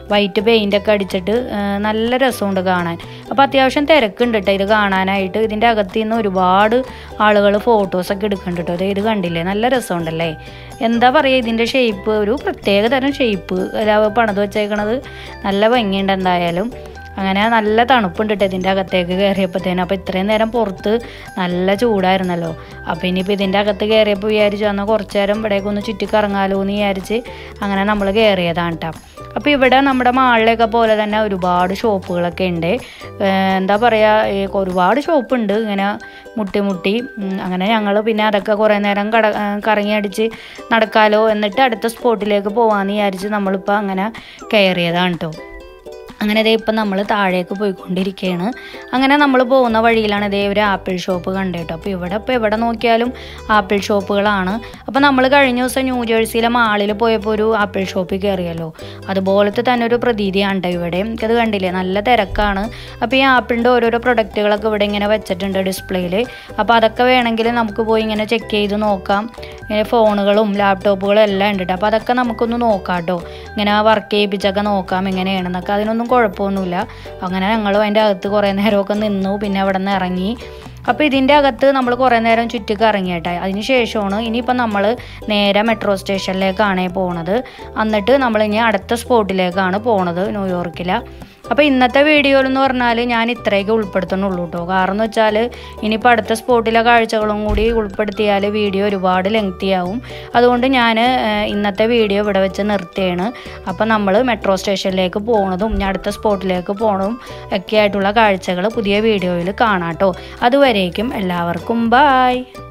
വൈറ്റ് പെയിൻ്റൊക്കെ അടിച്ചിട്ട് ആ, നല്ല രസമുണ്ട് കാണാൻ അപ്പോൾ അത്യാവശ്യം തിരക്കുണ്ട് കേട്ടോ ഇത് കാണാനായിട്ട് ഇതിൻ്റെ അകത്ത് നിന്ന് ഒരുപാട് ആളുകൾ ഫോട്ടോസൊക്കെ എടുക്കുന്നുണ്ട് കേട്ടോ ദേ ഇത് കണ്ടില്ലേ നല്ല രസമുണ്ടല്ലേ എന്താ പറയുക ഇതിൻ്റെ ഷേപ്പ് ഒരു പ്രത്യേക തരം ഷേപ്പ് പണിത് വെച്ചേക്കണത് നല്ല ഭംഗിയുണ്ട് എന്തായാലും അങ്ങനെ നല്ല തണുപ്പുണ്ട് കേട്ടോ ഇതിൻ്റെ അകത്തേക്ക് കയറിയപ്പോഴത്തേനും അപ്പോൾ ഇത്രയും നേരം പുറത്ത് നല്ല ചൂടായിരുന്നല്ലോ അപ്പോൾ ഇനിയിപ്പോൾ ഇതിൻ്റെ അകത്ത് കയറിയപ്പോൾ വിചാരിച്ചു എന്നാൽ കുറച്ച് നേരം ഇവിടേക്ക് ഒന്ന് ചുറ്റിക്കറങ്ങാലോ എന്ന് വിചാരിച്ച് അങ്ങനെ നമ്മൾ കയറിയതാണ് കേട്ടോ അപ്പോൾ ഇവിടെ നമ്മുടെ മാളിലൊക്കെ പോലെ തന്നെ ഒരുപാട് ഷോപ്പുകളൊക്കെ ഉണ്ട് ഏഹ് എന്താ പറയുക ഈ ഒരുപാട് ഷോപ്പുണ്ട് ഇങ്ങനെ മുട്ടി മുട്ടി ഉം, അങ്ങനെ ഞങ്ങൾ പിന്നെ അതൊക്കെ കുറേ നേരം കട ഏഹ് കറങ്ങി അടിച്ച് നടക്കാലോ എന്നിട്ട് അടുത്ത സ്പോട്ടിലേക്ക് പോകാമെന്ന് വിചാരിച്ച് നമ്മളിപ്പോൾ അങ്ങനെ കയറിയതാണ് കേട്ടോ അങ്ങനെ ഇതേ ഇപ്പം നമ്മൾ താഴേക്ക് പോയിക്കൊണ്ടിരിക്കുകയാണ് അങ്ങനെ നമ്മൾ പോകുന്ന വഴിയിലാണ് ഇതേ ഒരു ആപ്പിൾ ഷോപ്പ് കണ്ടേട്ടോ അപ്പോൾ ഇവിടെ ഇപ്പോൾ എവിടെ നോക്കിയാലും ആപ്പിൾ ഷോപ്പുകളാണ് അപ്പോൾ നമ്മൾ കഴിഞ്ഞ ദിവസം ന്യൂ ജേഴ്സിയിലെ മാളിൽ പോയപ്പോൾ ഒരു ആപ്പിൾ ഷോപ്പിൽ കയറിയല്ലോ അതുപോലത്തെ തന്നെ ഒരു പ്രതീതിയാണ് ട്ടോ ഇവിടെ എനിക്കത് കണ്ടില്ലേ നല്ല തിരക്കാണ് അപ്പോൾ ഈ ആപ്പിളിൻ്റെ ഓരോരോ പ്രൊഡക്റ്റുകളൊക്കെ ഇവിടെ ഇങ്ങനെ വെച്ചിട്ടുണ്ട് ഡിസ്പ്ലേയിൽ അപ്പോൾ അതൊക്കെ വേണമെങ്കിൽ നമുക്ക് പോയി ഇങ്ങനെ ചെക്ക് ചെയ്ത് നോക്കാം ഇങ്ങനെ ഫോണുകളും ലാപ്ടോപ്പുകളും എല്ലാം ഉണ്ട് ട്ടോ. അപ്പോൾ അതൊക്കെ നമുക്കൊന്ന് നോക്കാം കേട്ടോ ഇങ്ങനെ വർക്ക് ചെയ്യിപ്പിച്ചൊക്കെ നോക്കാം എങ്ങനെയാണെന്നൊക്കെ അതിനൊന്നും കുഴപ്പമൊന്നുമില്ല അങ്ങനെ ഞങ്ങൾ അതിൻ്റെ അകത്ത് കുറേ നേരമൊക്കെ നിന്നു പിന്നെ അവിടെ നിന്ന് ഇറങ്ങി അപ്പോൾ ഇതിൻ്റെ അകത്ത് നമ്മൾ കുറേ നേരം ചുറ്റിക്ക് ഇറങ്ങിയിട്ടെ അതിന് ശേഷമാണ് ഇനിയിപ്പോൾ നമ്മൾ നേരെ മെട്രോ സ്റ്റേഷനിലേക്കാണ് പോണത് എന്നിട്ട് നമ്മൾ ഇനി അടുത്ത സ്പോട്ടിലേക്കാണ് പോണത് ന്യൂയോർക്കിലെ അപ്പോൾ ഇന്നത്തെ വീഡിയോയിൽ എന്ന് പറഞ്ഞാൽ ഞാൻ ഇത്രയൊക്കെ ഉൾപ്പെടുത്തണുള്ളൂ കേട്ടോ കാരണം എന്ന് വെച്ചാൽ ഇനിയിപ്പോൾ അടുത്ത സ്പോട്ടിലെ കാഴ്ചകളും കൂടി ഉൾപ്പെടുത്തിയാൽ വീഡിയോ ഒരുപാട് ലെങ്തി ആവും അതുകൊണ്ട് ഞാൻ ഇന്നത്തെ വീഡിയോ ഇവിടെ വെച്ച് നിർത്തിയാണ് അപ്പോൾ നമ്മൾ മെട്രോ സ്റ്റേഷനിലേക്ക് പോണതും ഇനി അടുത്ത സ്പോട്ടിലേക്ക് പോണതും ഒക്കെ ആയിട്ടുള്ള കാഴ്ചകൾ പുതിയ വീഡിയോയിൽ കാണാം കേട്ടോ അതുവരേക്കും എല്ലാവർക്കും ബായ്